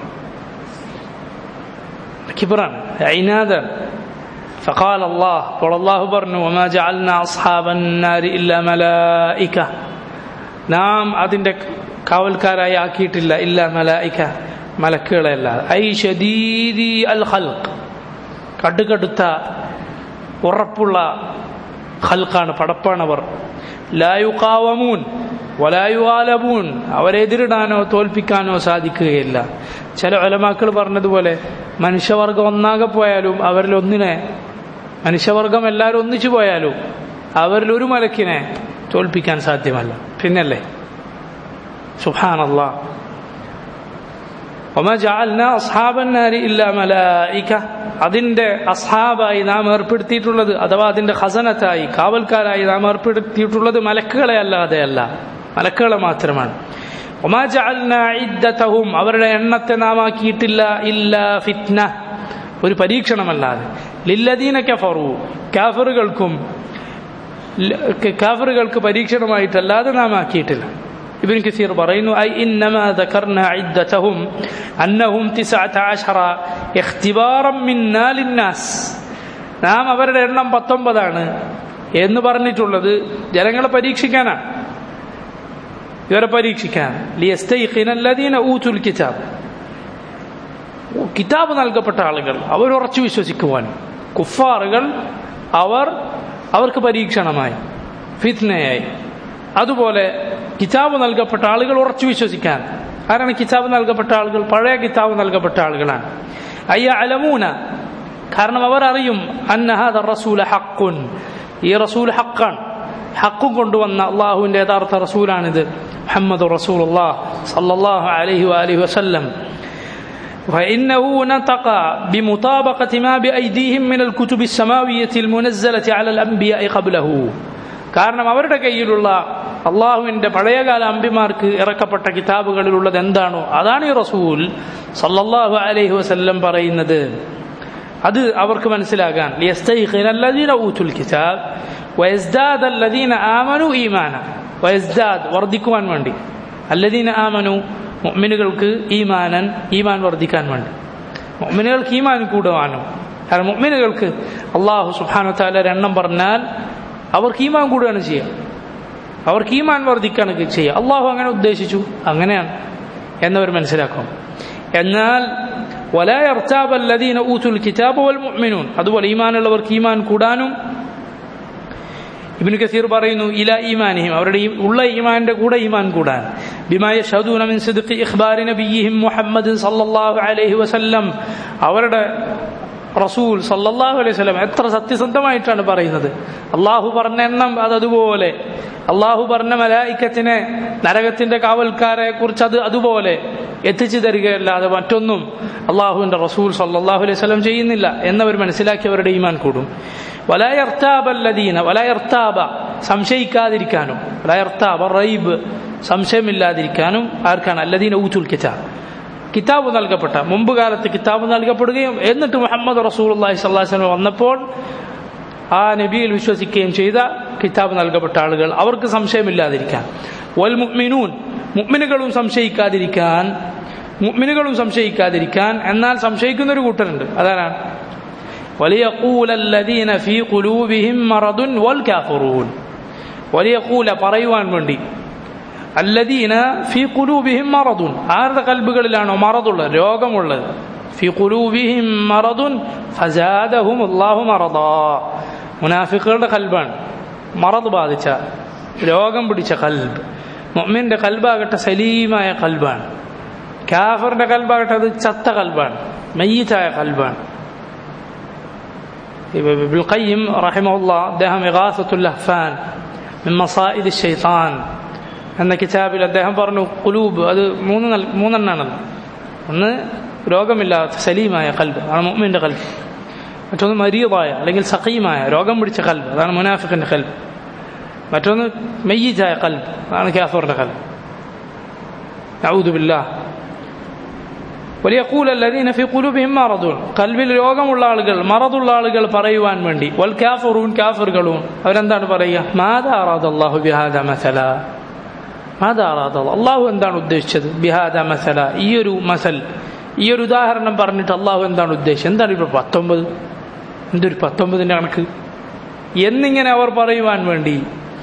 കിബറാണ് ഐനാദാണ് فقال الله قال الله برنو وما جعلنا أصحاب النار إلا ملائكة നാം അതിൻ്റെ കാവൽക്കാരായി ആക്കിയിട്ടില്ല ഇല്ല മലായിക്ക മലക്കുകളല്ല ഐ ഷദീദി അൽ ഖൽഖ് കടുകടുത്ത ഉറപ്പുള്ള ഖൽഖാണ് പടപ്പാണവർ ലായുകാവമൂൻ വലായുവാലബൂൻ അവരെതിരിടാനോ തോൽപ്പിക്കാനോ സാധിക്കുകയില്ല ചില ഒലമാക്കൾ പറഞ്ഞതുപോലെ മനുഷ്യവർഗം ഒന്നാകെ പോയാലും അവരിൽ ഒന്നിനെ മനുഷ്യവർഗം എല്ലാവരും ഒന്നിച്ചു പോയാലും അവരിൽ ഒരു മലക്കിനെ തോൽപ്പിക്കാൻ സാധ്യമല്ല പിന്നല്ലേ സുഹാനല്ലാ وما جعلنا أصحاب النار إلا ملائكة അതിന്റെ അസ്ഹാബായി നാം ഏർപ്പെടുത്തിയിട്ടുള്ളത് അഥവാ അതിന്റെ ഖസനത്തായി കാവൽക്കാരായി നാം ഏർപ്പെടുത്തിയിട്ടുള്ളത് മലക്കുകളെ അല്ലാതെ അല്ല മലക്കുകളെ മാത്രമാണ് ഒമാ ജഅൽനാ ഇദ്ദതഹും അവരുടെ എണ്ണത്തെ നാം ആക്കിയിട്ടില്ല ഇല്ല ഫിത്ന ഒരു പരീക്ഷണമല്ലാതെ ലില്ലദീന കഫറു കാഫറുകൾക്കും കാഫറുകൾക്ക് പരീക്ഷണമായിട്ടല്ലാതെ നാം ആക്കിയിട്ടില്ല ابن كثير പറയുന്നു أي إنما ذكرنا عدتهم أنهم تسعة عشر اختبارا منا للناس നാം അവരുടെ എണ്ണം പത്തൊമ്പതാണ് എന്ന് പറഞ്ഞിട്ടുള്ളത് ജനങ്ങളെ പരീക്ഷിക്കാനാണ് ഇവരെ പരീക്ഷിക്കാൻ ലിയസ്തൈഖിന الذين اوتوا الكتاب കിതാബ് നൽകപ്പെട്ട ആളുകൾ അവർ ഉറച്ചു വിശ്വസിക്കുവാൻ കുഫാറുകൾ അവർ അവർക്ക് പരീക്ഷണമായി ഫിത്നയായി അതുപോലെ കിതാബ് നൽകപ്പെട്ട ആളുകൾ ഉറച്ചു വിശ്വസിക്കാൻ ആരാണ് കിതാബ് നൽകപ്പെട്ട ആളുകൾ പഴയ കിതാബ് നൽകപ്പെട്ട ആളുകളാണ് അയ്യ അലമൂന കാരണം അവർ അറിയും അന്നഹാദ റസൂല ഹക്കുൻ ഈ റസൂൽ ഹക്കാണ് ഹക്കും കൊണ്ടുവന്ന അള്ളാഹുവിന്റെ യഥാർത്ഥ റസൂലാണിത് മുഹമ്മദ് റസൂൽ സല്ലല്ലാഹു അലൈഹി വാലിഹി വസല്ലം فإنه نطق بمطابقة ما بأيديهم من الكتب السماوية المنزلة على الأنبياء قبله കാരണം അവരുടെ കയ്യിലുള്ള അള്ളാഹുവിന്റെ പഴയകാല അമ്പിമാർക്ക് ഇറക്കപ്പെട്ട കിതാബുകളിലുള്ളത് എന്താണോ അതാണ് ഈ റസൂൽ സല്ലല്ലാഹു അലൈഹി വസല്ലം പറയുന്നത് അത് അവർക്ക് മനസ്സിലാകാൻ ലിയസ്തൈഖിന الذين اوتوا الكتاب ويزداد الذين آمنوا إيمانا ويزداد വർദ്ധിക്കുവാൻ വേണ്ടി الذين آمنوا മുഅ്മിനുകൾക്ക് ഈമാനൻ ഈമാൻ വർദ്ധിക്കാൻ വേണ്ടി മുഅ്മിനുകൾക്ക് ഈമാൻ കൂടുവാനും കാരണം മുഅ്മിനുകൾക്ക് അള്ളാഹു സുബ്ഹാനഹു വതആല എണ്ണം പറഞ്ഞാൽ അവർക്ക് ഈമാൻ കൂടുകയാണ് ചെയ്യുക അവർക്ക് ഈമാൻ വർദ്ധിക്കുകയാണ് ചെയ്യുക അള്ളാഹു അങ്ങനെ ഉദ്ദേശിച്ചു അങ്ങനെയാണ് എന്നവർ മനസ്സിലാക്കും എന്നാൽ ولا يرتاب الذين اوتوا الكتاب والمؤمنون അതുപോലെ ഈമാനുള്ളവർക്ക് ഈമാൻ കൂടാനും ഇബ്നു കസീർ പറയുന്നു ഇല ഈമാനിഹിം അവരുടെ ഈ- ഉള്ള ഈമാന്റെ കൂടെ ഈമാൻ കൂടാൻ ബിമായ ഷദൂന മിൻ സിദ്ഖി ഇഖ്ബാരി നബിയിഹിം മുഹമ്മദ് സല്ലല്ലാഹു അലൈഹി വസല്ലം അവരുടെ റസൂൽ സല്ലല്ലാഹു അലൈഹി വസല്ലം എത്ര സത്യസന്ധമായിട്ടാണ് പറയുന്നത് അള്ളാഹു പറഞ്ഞ എണ്ണം അതതുപോലെ അള്ളാഹു പറഞ്ഞ മലായിക്കത്തിനെ നരകത്തിന്റെ കാവൽക്കാരെ കുറിച്ച് അത് അതുപോലെ എത്തിച്ചു തരികയല്ലാതെ മറ്റൊന്നും അള്ളാഹുവിന്റെ റസൂൽ സല്ലല്ലാഹു അലൈഹി വസല്ലം ചെയ്യുന്നില്ല എന്നവർ മനസ്സിലാക്കിയവരുടെ ഈമാൻ കൂടും വലായർത്താബല്ലദീന വലായർത്താബ സംശയിക്കാതിരിക്കാനും വലായർത്താബ റൈബ് സംശയമില്ലാതിരിക്കാനും ആർക്കാണ് അല്ലദീന ഊത്തുൽ കിതാബ് കിതാബ് നൽകപ്പെട്ട മുമ്പ് കാലത്ത് കിതാബ് നൽകപ്പെടുകയും എന്നിട്ട് മുഹമ്മദ് റസൂൽ അള്ളാഹി സ്വല്ലാസ്ലം വന്നപ്പോൾ ആ നബിയിൽ വിശ്വസിക്കുകയും ചെയ്ത കിതാബ് നൽകപ്പെട്ട ആളുകൾ അവർക്ക് സംശയമില്ലാതിരിക്കാൻ വൽ മുഅ്മിനൂൻ മുഅ്മിനുകളും സംശയിക്കാതിരിക്കാൻ മുഅ്മിനുകളും സംശയിക്കാതിരിക്കാൻ എന്നാൽ സംശയിക്കുന്ന ഒരു കൂട്ടരുണ്ട് അതാണ് وليقول الذين في قلوبهم مرض والكافرون وليقول പറയുവാൻ വേണ്ടി അല്ലദീന ഫി ഖുലൂബിഹിം മറദുൻ ആരുടെ കൽബുകളിലാണോ മറദുള്ളത് രോഗമുള്ളത് ഫി ഖുലൂബിഹിം മറദുൻ ഫസാദഹും അല്ലാഹു മറദാ മുനാഫിക്കുകളുടെ കൽബാണ് മറദ് ബാധിച്ച രോഗം പിടിച്ച കൽബ് മുഅ്മിന്റെ കൽബാകട്ടെ സലീമായ കൽബാണ് കാഫറിന്റെ കൽബാകട്ടെ അത് ചത്ത കൽബാണ് മയ്യത്തായ കൽബാണ് ابن القيم رحمه الله അദ്ദേഹം إغاثة اللهفان من مصائد الشيطان എന്ന കിതാബിൽ അദ്ദേഹം പറഞ്ഞു കുലൂബ് അത് മൂന്ന് നൽ- മൂന്നെണ്ണാണല്ലോ ഒന്ന് രോഗമില്ലാത്ത സലീമായ കൽബ് ആണ് മുഅ്മിന്റെ കൽബ് മറ്റൊന്ന് മരീതായ അല്ലെങ്കിൽ സഖീമായ രോഗം പിടിച്ച കൽബ് അതാണ് മുനാഫിഖിന്റെ കൽബ് മറ്റൊന്ന് മെയ്യിജായ കൽബ് അതാണ് കാഫറിന്റെ കൽബ് أعوذ بالله وليقول الذين في قلوبهم مرض കൽവിൽ രോഗമുള്ള ആളുകൾ മറതുള്ള ആളുകൾ പറയുവാൻ വേണ്ടി വൽ കാഫറൂൻ കാഫിറുകളും അവരെന്താണ് പറയുക മാതാ അറാദ അല്ലാഹു ബിഹാദ മസല മാതാ അറാദ അള്ളാഹു എന്താണ് ഉദ്ദേശിച്ചത് ബിഹാദ മസല ഈ ഒരു മസൽ ഈ ഒരു ഉദാഹരണം പറഞ്ഞിട്ട് അള്ളാഹു എന്താണ് ഉദ്ദേശിച്ചത് എന്താണ് ഇപ്പോൾ പത്തൊമ്പത് എന്തൊരു പത്തൊമ്പതിൻ്റെ കണക്ക് എന്നിങ്ങനെ അവർ പറയുവാൻ വേണ്ടി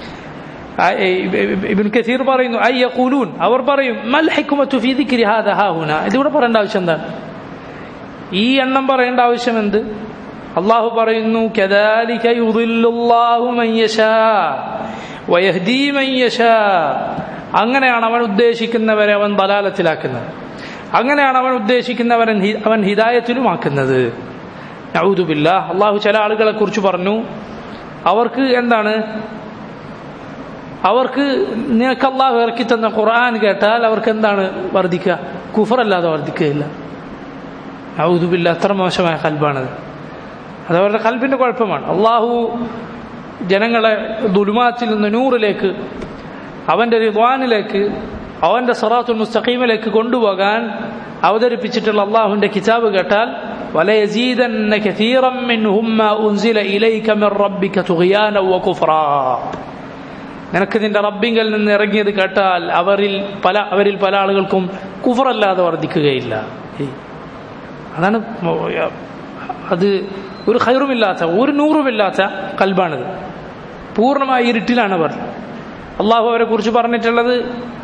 ഇബിൻ കസീർ പറയുന്നു ഐ യഖൂലൂൻ അവർ പറയും മൽ ഹിക്മത്തു ഫീ ദിക്രി ഹാദാ ഹാഹുന ഇതിവിടെ പറയേണ്ട ആവശ്യം എന്താണ് ഈ എണ്ണം പറയേണ്ട ആവശ്യം എന്ത് അള്ളാഹു പറയുന്നു കദാലിക യുദില്ലുല്ലാഹു മൻ യശാ വയഹ്ദീ മൻ യശാ അങ്ങനെയാണ് അവൻ ഉദ്ദേശിക്കുന്നവരെ അവൻ ബലാലത്തിലാക്കുന്നത് അങ്ങനെയാണ് അവൻ ഉദ്ദേശിക്കുന്നവരൻ അവൻ ഹിദായത്തിലുമാക്കുന്നത് നഊദുബില്ല അള്ളാഹു ചില ആളുകളെ കുറിച്ച് പറഞ്ഞു അവർക്ക് എന്താണ് അവർക്ക് നിനക്ക് അള്ളാഹു ഇറക്കി തന്ന ഖുർആൻ കേട്ടാൽ അവർക്ക് എന്താണ് വർദ്ധിക്കുക കുഫറല്ലാതെ വർദ്ധിക്കുകയില്ല ഔദുബില്ല അത്ര മോശമായ കൽബാണത് അത് അവരുടെ കൽബിന്റെ കുഴപ്പമാണ് അള്ളാഹു ജനങ്ങളെ ദുലുമാത്തിൽ നിന്ന് നൂറിലേക്ക് അവന്റെ റിദ്വാനിലേക്ക് അവന്റെ സറാത്തുൽ മുസ്തഖീമിലേക്ക് കൊണ്ടുപോകാൻ അവതരിപ്പിച്ചിട്ടുള്ള അള്ളാഹുവിന്റെ കിതാബ് കേട്ടാൽ വലയസീദന്ന കഥീറം മിൻഹും മാ ഉൻസില ഇലൈക മിർ റബ്ബിക തുഗ്യാന വകുഫ്റാ നിനക്ക് നിന്റെ റബ്ബിങ്കൽ നിന്ന് ഇറങ്ങിയത് കേട്ടാൽ അവരിൽ പല അവരിൽ പല ആളുകൾക്കും കുഫറല്ലാതെ വർദ്ധിക്കുകയില്ല അതാണ് അത് ഒരു ഹൈറുമില്ലാത്ത ഒരു നൂറുമില്ലാത്ത കൽബാണിത് പൂർണ്ണമായ ഇരുട്ടിലാണ് അവർ അള്ളാഹു അവരെ കുറിച്ച് പറഞ്ഞിട്ടുള്ളത്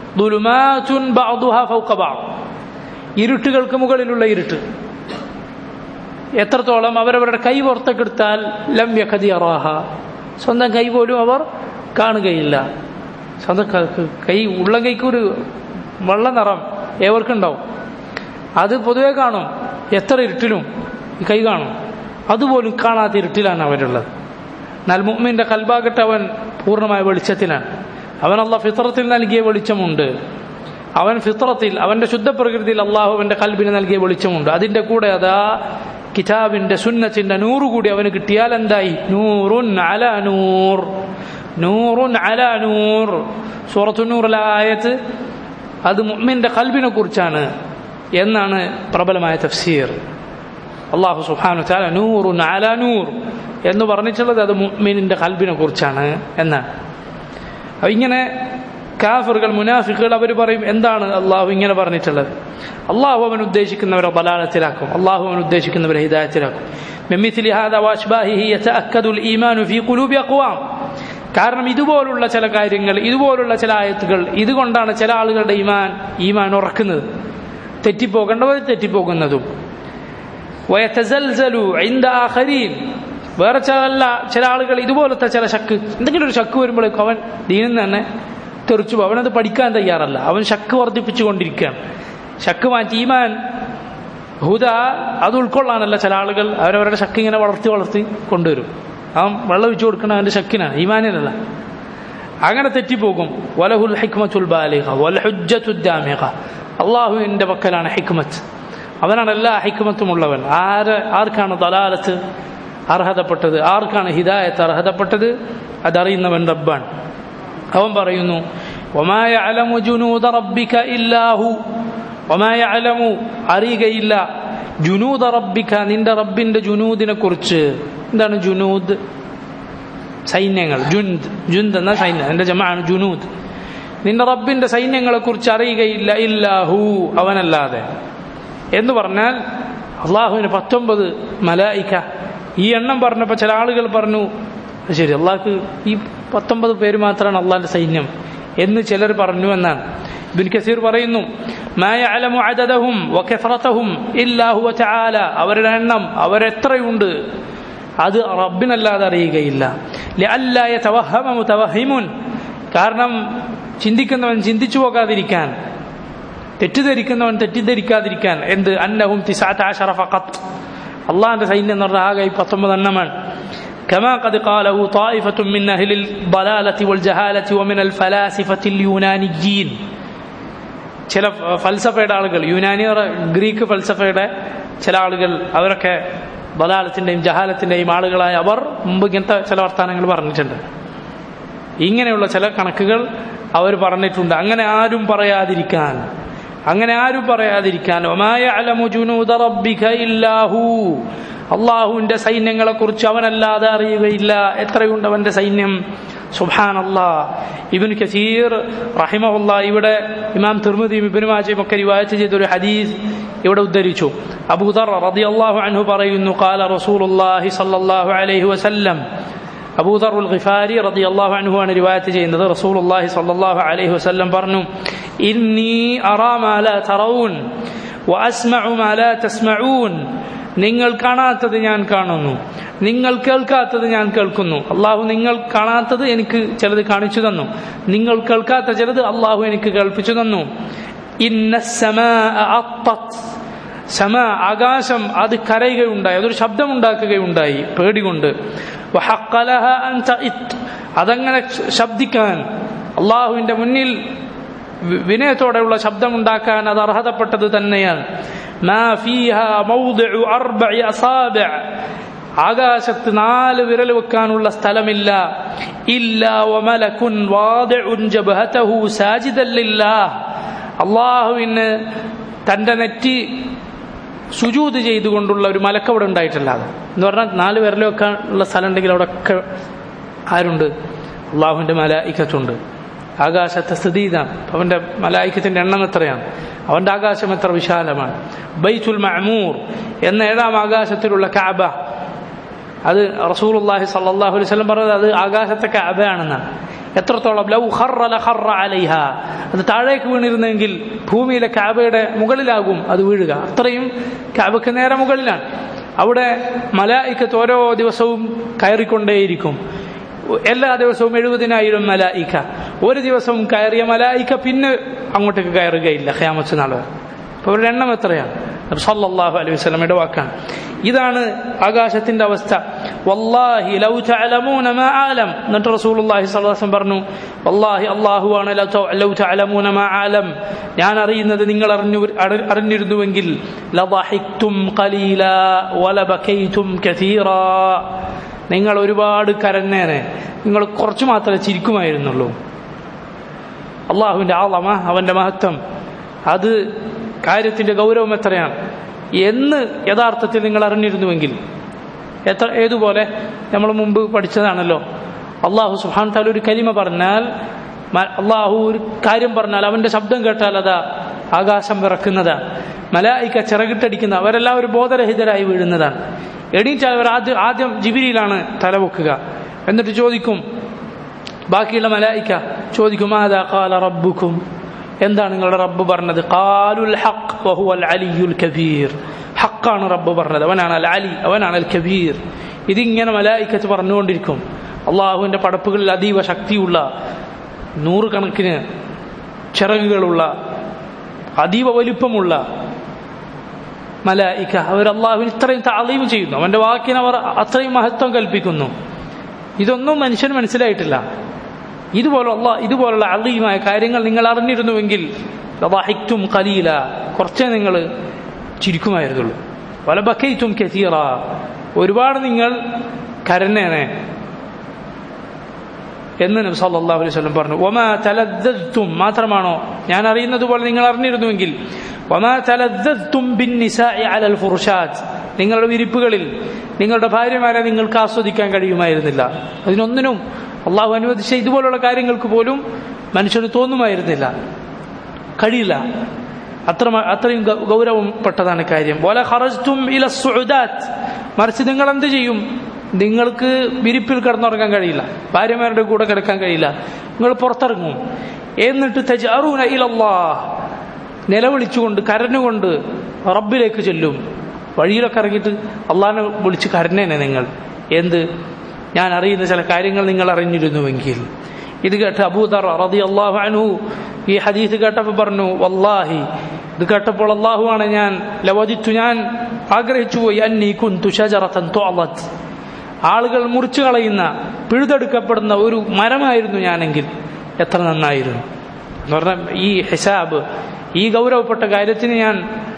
ഇരുട്ടുകൾക്ക് മുകളിലുള്ള ഇരുട്ട് എത്രത്തോളം അവരവരുടെ കൈ പുറത്തേക്കെടുത്താൽ ലം യഖദി അറാഹ സ്വന്തം കൈ പോലും അവർ കാണുകയില്ല സ്വന്തം കൈ ഉള്ളം കൈക്കൊരു വെള്ള നിറം ഏവർക്കുണ്ടാവും അത് പൊതുവെ കാണും എത്ര ഇരുട്ടിലും ഈ കൈ കാണും അതുപോലും കാണാത്ത ഇരുട്ടിലാണ് അവരുള്ളത് എന്നാൽ മുമ്മിന്റെ കൽബാകട്ട് അവൻ പൂർണ്ണമായ വെളിച്ചത്തിലാണ് അവൻ അള്ള ഫിത്രത്തിൽ നൽകിയ വെളിച്ചമുണ്ട് അവൻ ഫിത്രത്തിൽ അവന്റെ ശുദ്ധ പ്രകൃതിയിൽ അള്ളാഹു അവന്റെ കൽബിന് നൽകിയ വെളിച്ചമുണ്ട് അതിന്റെ കൂടെ അതാ കിതാബിന്റെ സുന്നത്തിന്റെ നൂറ് കൂടി അവന് കിട്ടിയാൽ എന്തായി നൂറുൻ അല നൂർ നൂറുൻ അല നൂർ സൂറത്തു നൂറിലെ ആയത്ത് അത് മുഅ്മിന്റെ കൽബിനെ കുറിച്ചാണ് എന്നാണ് പ്രബലമായ തഫ്സീർ അള്ളാഹു സുഹാനു താല നൂറുൻ അല നൂർ എന്ന് പറഞ്ഞിട്ടുള്ളത് അത് മുഅ്മിനിന്റെ കൽബിനെ കുറിച്ചാണ് എന്നാണ് അപ്പൊ ഇങ്ങനെ കാഫറുകൾ മുനാഫിക്കുകൾ അവർ പറയും എന്താണ് അള്ളാഹു ഇങ്ങനെ പറഞ്ഞിട്ടുള്ളത് അള്ളാഹു അവൻ ഉദ്ദേശിക്കുന്നവരെ ബലാലത്തിലാക്കും അള്ളാഹു അവൻ ഉദ്ദേശിക്കുന്നവരെ ഹിദായത്തിലാക്കും കാരണം ഇതുപോലുള്ള ചില കാര്യങ്ങൾ ഇതുപോലുള്ള ചില ആയത്തുകൾ ഇതുകൊണ്ടാണ് ചില ആളുകളുടെ ഈമാൻ ഈമാൻ ഉറക്കുന്നത് തെറ്റിപ്പോകേണ്ടവർ തെറ്റിപ്പോകുന്നതും വേറെ ചില ചില ആളുകൾ ഇതുപോലത്തെ ചില ശക്ക് എന്തെങ്കിലും ഒരു ശക്ക് വരുമ്പോഴേക്കും അവൻ ദീനിൽ തന്നെ തെറിച്ചു പോകും അവനത് പഠിക്കാൻ തയ്യാറല്ല അവൻ ശക്ക് വർദ്ധിപ്പിച്ചു കൊണ്ടിരിക്കുകയാണ് ശക്ക് മാറ്റി ഈമാൻ ഹുദ അത് ഉൾക്കൊള്ളാനല്ല ചില ആളുകൾ അവരവരുടെ ശക്ക് ഇങ്ങനെ വളർത്തി വളർത്തി കൊണ്ടുവരും അവൻ വെള്ളം ഒഴിച്ചു കൊടുക്കണം അവന്റെ ശക്കിനാണ് ഈമാനിനല്ല അങ്ങനെ തെറ്റിപ്പോകും വലഹുൽ ഹിക്മത്തുൽ ബാലിഹ വലഹുജ്ജത്തുദ്ദാമിഹ അള്ളാഹുവിന്റെ പക്കലാണ് ഹിക്മത്ത് അവനാണ് എല്ലാ ഹിക്മത്തും ഉള്ളവൻ ആര് ആർക്കാണ് ദലാലത്ത് അർഹതപ്പെട്ടത് ആർക്കാണ് ഹിദായത്ത് അർഹതപ്പെട്ടത് അതറിയുന്നവൻ റബ്ബാൻ അവൻ പറയുന്നു ഒമായ അലമു ജുനൂദ റബ്ബിക ഇല്ലാഹു ഒമായ അലമു അറിയുകയില്ല ജുനൂദ റബ്ബിക നിന്റെ റബ്ബിന്റെ ജുനൂദിനെ കുറിച്ച് എന്താണ് ജുനൂദ് സൈന്യങ്ങൾ ജുന്ത് ജുന്ത് എന്ന സൈന്യം എന്റെ ജമാണ് ജുനൂദ് നിന്റെ റബ്ബിന്റെ സൈന്യങ്ങളെ കുറിച്ച് അറിയുകയില്ല ഇല്ലാഹു അവനല്ലാതെ എന്ന് പറഞ്ഞാൽ അള്ളാഹുവിന് പത്തൊമ്പത് മലായിക്ക ഈ എണ്ണം പറഞ്ഞപ്പോൾ ചില ആളുകൾ പറഞ്ഞു ശരി അള്ളാഹ്ക്ക് ഈ പത്തൊമ്പത് പേര് മാത്രമാണ് അള്ളാഹിന്റെ സൈന്യം എന്ന് ചിലർ പറഞ്ഞു എന്നാണ് ബിൻ കസീർ പറയുന്നു അവരുടെ എണ്ണം അവരെത്രയുണ്ട് അത് റബ്ബിനല്ലാതെ അറിയുകയില്ല കാരണം ചിന്തിക്കുന്നവൻ ചിന്തിച്ചു പോകാതിരിക്കാൻ തെറ്റിദ്ധരിക്കുന്നവൻ തെറ്റിദ്ധരിക്കാതിരിക്കാൻ എന്ത് അന്നഹും അള്ളാഹിന്റെ സൈന്യം എന്ന് പറഞ്ഞാൽ ആകെ പത്തൊമ്പത് എണ്ണമാണ് كما قد قاله طائفة من أهل الضلالة والجهالة ومن الفلاسفة اليونانيين ചില ഫൽസഫയുടെ ആളുകൾ യുനാനി ഗ്രീക്ക് ഫൽസഫയുടെ ചില ആളുകൾ അവരൊക്കെ ബലാലത്തിൻ്റെയും ജഹാലത്തിൻ്റെയും ആളുകളായ അവർ മുമ്പ് ഇങ്ങനത്തെ ചില വർത്തമാനങ്ങൾ പറഞ്ഞിട്ടുണ്ട് ഇങ്ങനെയുള്ള ചില കണക്കുകൾ അവർ പറഞ്ഞിട്ടുണ്ട് അങ്ങനെ ആരും പറയാതിരിക്കാൻ അങ്ങനെ ആരും പറയാതിരിക്കാൻ ഒമായ ഇല്ലാഹു അള്ളാഹുവിന്റെ സൈന്യങ്ങളെ കുറിച്ച് അവനല്ലാതെ അറിയുകയില്ല എത്രയുണ്ട് അവന്റെ സൈന്യം സുബാനല്ലാ ഇബിൻ കസീർ റഹിമഹുല്ല ഇവിടെ ഇമാം തിർമുദിയും ഇബിൻ മാജയും ഒക്കെ റിവായത്ത് ചെയ്ത ഒരു ഹദീസ് ഇവിടെ ഉദ്ധരിച്ചു അബൂദർ റളിയല്ലാഹു അൻഹു പറയുന്നു ഖാല റസൂലുള്ളാഹി സ്വല്ലല്ലാഹു അലൈഹി വസല്ലം അബൂദർ ഉൽ ഖിഫാരി റളിയല്ലാഹു അൻഹു ആണ് റിവായത്ത് ചെയ്യുന്നത് റസൂലുള്ളാഹി സ്വല്ലല്ലാഹു അലൈഹി വസല്ലം പറഞ്ഞു ഇന്നി അറാ മാ ലാ തറൗൻ വഅസ്മഉ മാ ലാ തസ്മഊൻ നിങ്ങൾ കാണാത്തത് ഞാൻ കാണുന്നു നിങ്ങൾ കേൾക്കാത്തത് ഞാൻ കേൾക്കുന്നു അള്ളാഹു നിങ്ങൾ കാണാത്തത് എനിക്ക് ചിലത് കാണിച്ചു തന്നു നിങ്ങൾ കേൾക്കാത്ത ചിലത് അള്ളാഹു എനിക്ക് കേൾപ്പിച്ചു തന്നു ഇന്ന സമ ആകാശം അത് കരയുകയുണ്ടായി അതൊരു ശബ്ദമുണ്ടാക്കുകയുണ്ടായി പേടികൊണ്ട് അതങ്ങനെ ശബ്ദിക്കാൻ അള്ളാഹുവിന്റെ മുന്നിൽ വിനയത്തോടെയുള്ള ശബ്ദമുണ്ടാക്കാൻ അത് അർഹതപ്പെട്ടത് തന്നെയാണ് ആകാശത്ത് നാല് വിരൽ വെക്കാനുള്ള സ്ഥലമില്ല അള്ളാഹുവിന് തന്റെ നെറ്റി സുജൂത് ചെയ്തുകൊണ്ടുള്ള ഒരു മലക്കവിടെ ഉണ്ടായിട്ടില്ല അത് എന്ന് പറഞ്ഞാൽ നാല് വിരൽ വെക്കാനുള്ള സ്ഥലം ഉണ്ടെങ്കിൽ അവിടെ ഒക്കെ ആരുണ്ട് അള്ളാഹുവിന്റെ മലായിക്കത്തുണ്ട് ആകാശത്തെ സ്ഥിതി ഇതാണ് അവന്റെ മലായിക്കത്തിന്റെ എണ്ണം എത്രയാണ് അവന്റെ ആകാശം എത്ര വിശാലമാണ് ബൈത്തുൽ മഅമൂർ എന്ന ഏഴാം ആകാശത്തിലുള്ള കാബ അത് റസൂലുള്ളാഹി സല്ലല്ലാഹു അലൈഹി വസല്ലം പറഞ്ഞത് അത് ആകാശത്തെ കാബയാണെന്നാണ് എത്രത്തോളം ലൗ ഖറ ലഖറ അലൈഹ അത് താഴേക്ക് വീണിരുന്നെങ്കിൽ ഭൂമിയിലെ കാബയുടെ മുകളിലാകും അത് വീഴുക അത്രയും കാബയ്ക്ക് നേരെ മുകളിലാണ് അവിടെ മലായിക്കത്ത് ഓരോ ദിവസവും കയറിക്കൊണ്ടേയിരിക്കും എല്ലാ ദിവസവും എഴുപതിനായിരം മലായിക്ക ഒരു ദിവസം കയറിയ മലായിക്ക പിന്നെ അങ്ങോട്ടേക്ക് കയറുകയില്ല ഖയാമത്ത് നാൾ അപ്പോൾ അവരുടെ എണ്ണം എത്രയാണ് സല്ലല്ലാഹു അലൈഹി വസല്ലമയുടെ വാക്കാണ് ഇതാണ് ആകാശത്തിന്റെ അവസ്ഥ വല്ലാഹി ലൗ തഅലമൂന മാ ആലം എന്നിട്ട് റസൂലുള്ളാഹി സ്വല്ലല്ലാഹു അലൈഹി വസല്ലം പറഞ്ഞു വല്ലാഹി അല്ലാഹുവാണ് ലൗ തഅലമൂന മാ ആലം ഞാൻ അറിയുന്നത് നിങ്ങൾ അറിഞ്ഞു അറിഞ്ഞിരുന്നുവെങ്കിൽ ലദഹിക്തും ഖലീല വലബകൈതും കസീറാ നിങ്ങൾ ഒരുപാട് കരഞ്ഞേനെ നിങ്ങൾ കുറച്ചു മാത്രമേ ചിരിക്കുമായിരുന്നുള്ളൂ അള്ളാഹുവിന്റെ ആളമ അവന്റെ മഹത്വം അത് കാര്യത്തിന്റെ ഗൗരവം എത്രയാണ് എന്ന് യഥാർത്ഥത്തിൽ നിങ്ങൾ അറിഞ്ഞിരുന്നുവെങ്കിൽ എത്ര ഏതുപോലെ നമ്മൾ മുമ്പ് പഠിച്ചതാണല്ലോ അള്ളാഹു സുഹാൻ താല ഒരു കലിമ പറഞ്ഞാൽ അള്ളാഹു ഒരു കാര്യം പറഞ്ഞാൽ അവന്റെ ശബ്ദം കേട്ടാൽ അതാ ആകാശം വിറക്കുന്നതാണ് മലായിക്ക ചിറകിട്ടടിക്കുന്ന അവരെല്ലാം ഒരു ബോധരഹിതരായി വീഴുന്നതാണ് എണീറ്റാൽ അവർ ആദ്യം ആദ്യം ജിബിരിയിലാണ് തലവെക്കുക എന്നിട്ട് ചോദിക്കും ബാക്കിയുള്ള മലായിക്ക ചോദിക്കും ആദാ കാല റബ്ബുക്കും എന്താണ് നിങ്ങളുടെ റബ്ബ് പറഞ്ഞത് ഖാലുൽ ഹഖ് വഹുവൽ അലിയുൽ കബീർ ഹക്കാണ് റബ്ബ് പറഞ്ഞത് അവനാണ് അൽ അലി അവനാണ് അൽ കബീർ ഇതിങ്ങനെ മലായിക്കത്ത് പറഞ്ഞുകൊണ്ടിരിക്കും അള്ളാഹുവിന്റെ പടപ്പുകളിൽ അതീവ ശക്തിയുള്ള നൂറുകണക്കിന് ചിറകുകളുള്ള അതീവ വലിപ്പമുള്ള മലായിക്ക അവർ അള്ളാഹുവിന് ഇത്രയും താളീം ചെയ്യുന്നു അവന്റെ വാക്കിന് അവർ അത്രയും മഹത്വം കൽപ്പിക്കുന്നു ഇതൊന്നും മനുഷ്യന് മനസ്സിലായിട്ടില്ല ഇതുപോലെ അള്ളാ ഇതുപോലുള്ള അള്ളീമായ കാര്യങ്ങൾ നിങ്ങൾ അറിഞ്ഞിരുന്നുവെങ്കിൽ ലവാഹിക്തും കലീല കുറച്ചേ നിങ്ങൾ ചിരിക്കുമായിരുന്നുള്ളൂ വലബക്കൈത്തും കസീറ ഒരുപാട് നിങ്ങൾ കരഞ്ഞേനെ എന്ന് നബി സല്ലല്ലാഹു അലൈഹി വസല്ലം പറഞ്ഞു വമാ തലദ്ദതും മാത്രമാണോ ഞാൻ അറിയുന്നത് പോലെ നിങ്ങൾ അറിഞ്ഞിരുന്നുവെങ്കിൽ വമാ തലദ്ദതും ബിന്നിസാഇ അലൽ ഫുർഷാത്ത് നിങ്ങളുടെ വിരിപ്പുകളിൽ നിങ്ങളുടെ ഭാര്യമാരെ നിങ്ങൾക്ക് ആസ്വദിക്കാൻ കഴിയുമായിരുന്നില്ല അതിനൊന്നിനും അള്ളാഹു അനുവദിച്ച ഇതുപോലുള്ള കാര്യങ്ങൾക്ക് പോലും മനുഷ്യന് തോന്നുമായിരുന്നില്ല കഴിയില്ല അത്ര അത്രയും ഗൗരവപ്പെട്ടതാണ് കാര്യം പോലെ ഹറജ്തും ഇല സുഹദാത്ത് മറിച്ച് നിങ്ങൾ എന്ത് ചെയ്യും നിങ്ങൾക്ക് വിരിപ്പിൽ കിടന്നുറങ്ങാൻ കഴിയില്ല ഭാര്യമാരുടെ കൂടെ കിടക്കാൻ കഴിയില്ല നിങ്ങൾ പുറത്തിറങ്ങും എന്നിട്ട് തജാറൂന ഇലല്ലാ നിലവിളിച്ചുകൊണ്ട് കരഞ്ഞുകൊണ്ട് റബ്ബിലേക്ക് ചെല്ലും വഴിയിലൊക്കെ ഇറങ്ങിയിട്ട് അള്ളാഹിനെ വിളിച്ച് കരഞ്ഞേനെ നിങ്ങൾ എന്ത് ഞാൻ അറിയുന്ന ചില കാര്യങ്ങൾ നിങ്ങൾ അറിഞ്ഞിരുന്നുവെങ്കിൽ ഇത് കേട്ട് അബൂദർ റതി അള്ളാഹു അനു ഈ ഹദീസ് കേട്ടപ്പോൾ പറഞ്ഞു വല്ലാഹി ഇത് കേട്ടപ്പോൾ അള്ളാഹുവാണ് ഞാൻ ലവജിത്തു ഞാൻ ആഗ്രഹിച്ചു പോയി അന്നീ കുന്തു ഷജറത്തൻ തോളത്ത് ആളുകൾ മുറിച്ചു കളയുന്ന പിഴുതെടുക്കപ്പെടുന്ന ഒരു മരമായിരുന്നു ഞാനെങ്കിൽ എത്ര നന്നായിരുന്നു എന്ന് പറഞ്ഞാൽ ഈ ഹിസാബ് ഈ ഗൗരവപ്പെട്ട കാര്യത്തിന് ഞാൻ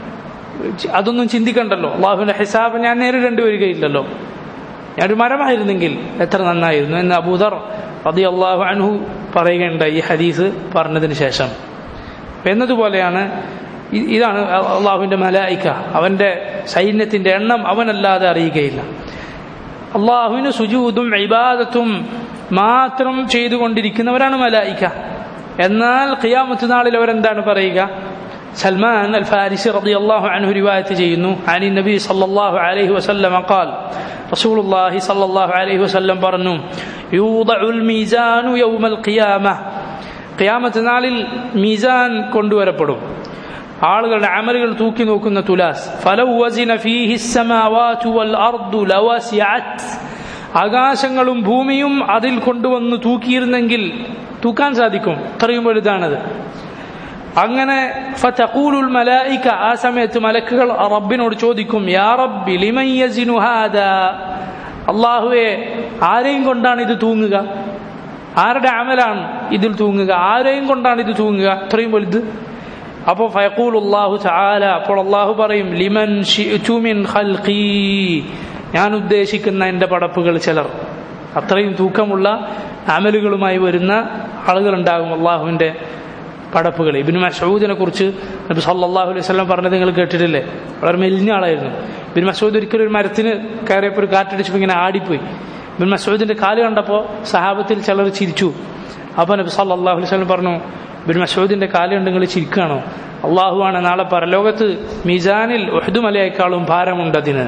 അതൊന്നും ചിന്തിക്കണ്ടല്ലോ അള്ളാഹുവിന്റെ ഹിസാബ് ഞാൻ നേരിടേണ്ടി വരികയില്ലല്ലോ ഞാനൊരു മരമായിരുന്നെങ്കിൽ എത്ര നന്നായിരുന്നു എന്ന് അബൂദർ റതി അള്ളാഹു അൻഹു പറയുകയുണ്ട് ഈ ഹദീസ് പറഞ്ഞതിന് ശേഷം എന്നതുപോലെയാണ് ഇ- ഇതാണ് അള്ളാഹുവിന്റെ മലായിക്ക അവന്റെ സൈന്യത്തിന്റെ എണ്ണം അവനല്ലാതെ അറിയുകയില്ല അള്ളാഹുവിന് സുജൂതും ഇബാദത്തും മാത്രം ചെയ്തുകൊണ്ടിരിക്കുന്നവരാണ് മലായിക്ക എന്നാൽ ഖിയാമത്ത് നാളിൽ അവരെന്താണ് പറയുക സൽമാൻ അൽ ഫാരിസി റളി അള്ളാഹു അൻഹു റിവായത്ത് ചെയ്യുന്നു അനി നബി സല്ലല്ലാഹു അലൈഹി വസല്ലം ഖാൽ റസൂലുള്ളാഹി സല്ലല്ലാഹു അലൈഹി വസല്ലം പറഞ്ഞു യൂദഉൽ മീസാനു യൗമൽ ഖിയാമ ഖിയാമത്ത് നാളിൽ മീസാൻ കൊണ്ടുവരപ്പെടും ആളുകളുടെ അമലുകൾ തൂക്കി നോക്കുന്ന തുലാസ് ഫലൗ വസിന ഫീഹി السماوات والارض لوسعت ആകാശങ്ങളും ഭൂമിയും അതിൽ കൊണ്ടുവന്ന് തൂക്കിയിരുന്നെങ്കിൽ തൂക്കാൻ സാധിക്കും അത്രയും വലുതാണത് അങ്ങനെ ഫതഖൂലുൽ മലായിക ആ സമയത്ത് മലക്കുകൾ റബ്ബിനോട് ചോദിക്കും യാ റബ്ബി ലിമൻ യസിനു ഹാദാ അല്ലാഹുവേ ആരെയും കൊണ്ടാണ് ഇത് തൂങ്ങുക ആരുടെ അമലാണ് ഇതിൽ തൂങ്ങുക ആരെയും കൊണ്ടാണ് ഇത് തൂങ്ങുക അത്രയും വലുത് അപ്പോൾ ഫയഖൂൽ അള്ളാഹു ചാല അപ്പോൾ അള്ളാഹു പറയും ലിമൻ ശിഅ്തു മിൻ ഖൽഖി ഞാൻ ഉദ്ദേശിക്കുന്ന എൻ്റെ പടപ്പുകൾ ചിലർ അത്രയും തൂക്കമുള്ള അമലുകളുമായി വരുന്ന ആളുകളുണ്ടാകും അള്ളാഹുവിൻ്റെ പടപ്പുകൾ ഇബിന് മസൂദിനെ കുറിച്ച് നബി സല്ലല്ലാഹു അലൈഹി വസല്ലം പറഞ്ഞത് നിങ്ങൾ കേട്ടിട്ടില്ലേ വളരെ മെലിഞ്ഞ ആളായിരുന്നു ഇബിൻ മസൂദ് ഒരിക്കലും ഒരു മരത്തിന് കയറിയപ്പോൾ ഒരു കാറ്റടിച്ചപ്പോൾ ഇങ്ങനെ ആടിപ്പോയി ഇബിൻ മസൂദിന്റെ കാല് കണ്ടപ്പോൾ സഹാബത്തിൽ ചിലർ ചിരിച്ചു അപ്പോൾ നബി സല്ലല്ലാഹു അലൈഹി വസല്ലം പറഞ്ഞു ഇബിൻ മസൂദിന്റെ കാല് കണ്ട് നിങ്ങൾ ചിരിക്കുകയാണോ അള്ളാഹുവാണ് നാളെ പരലോകത്ത് മീസാനിൽ ഉഹദുമലയേക്കാളും ഭാരമുണ്ട് അതിന്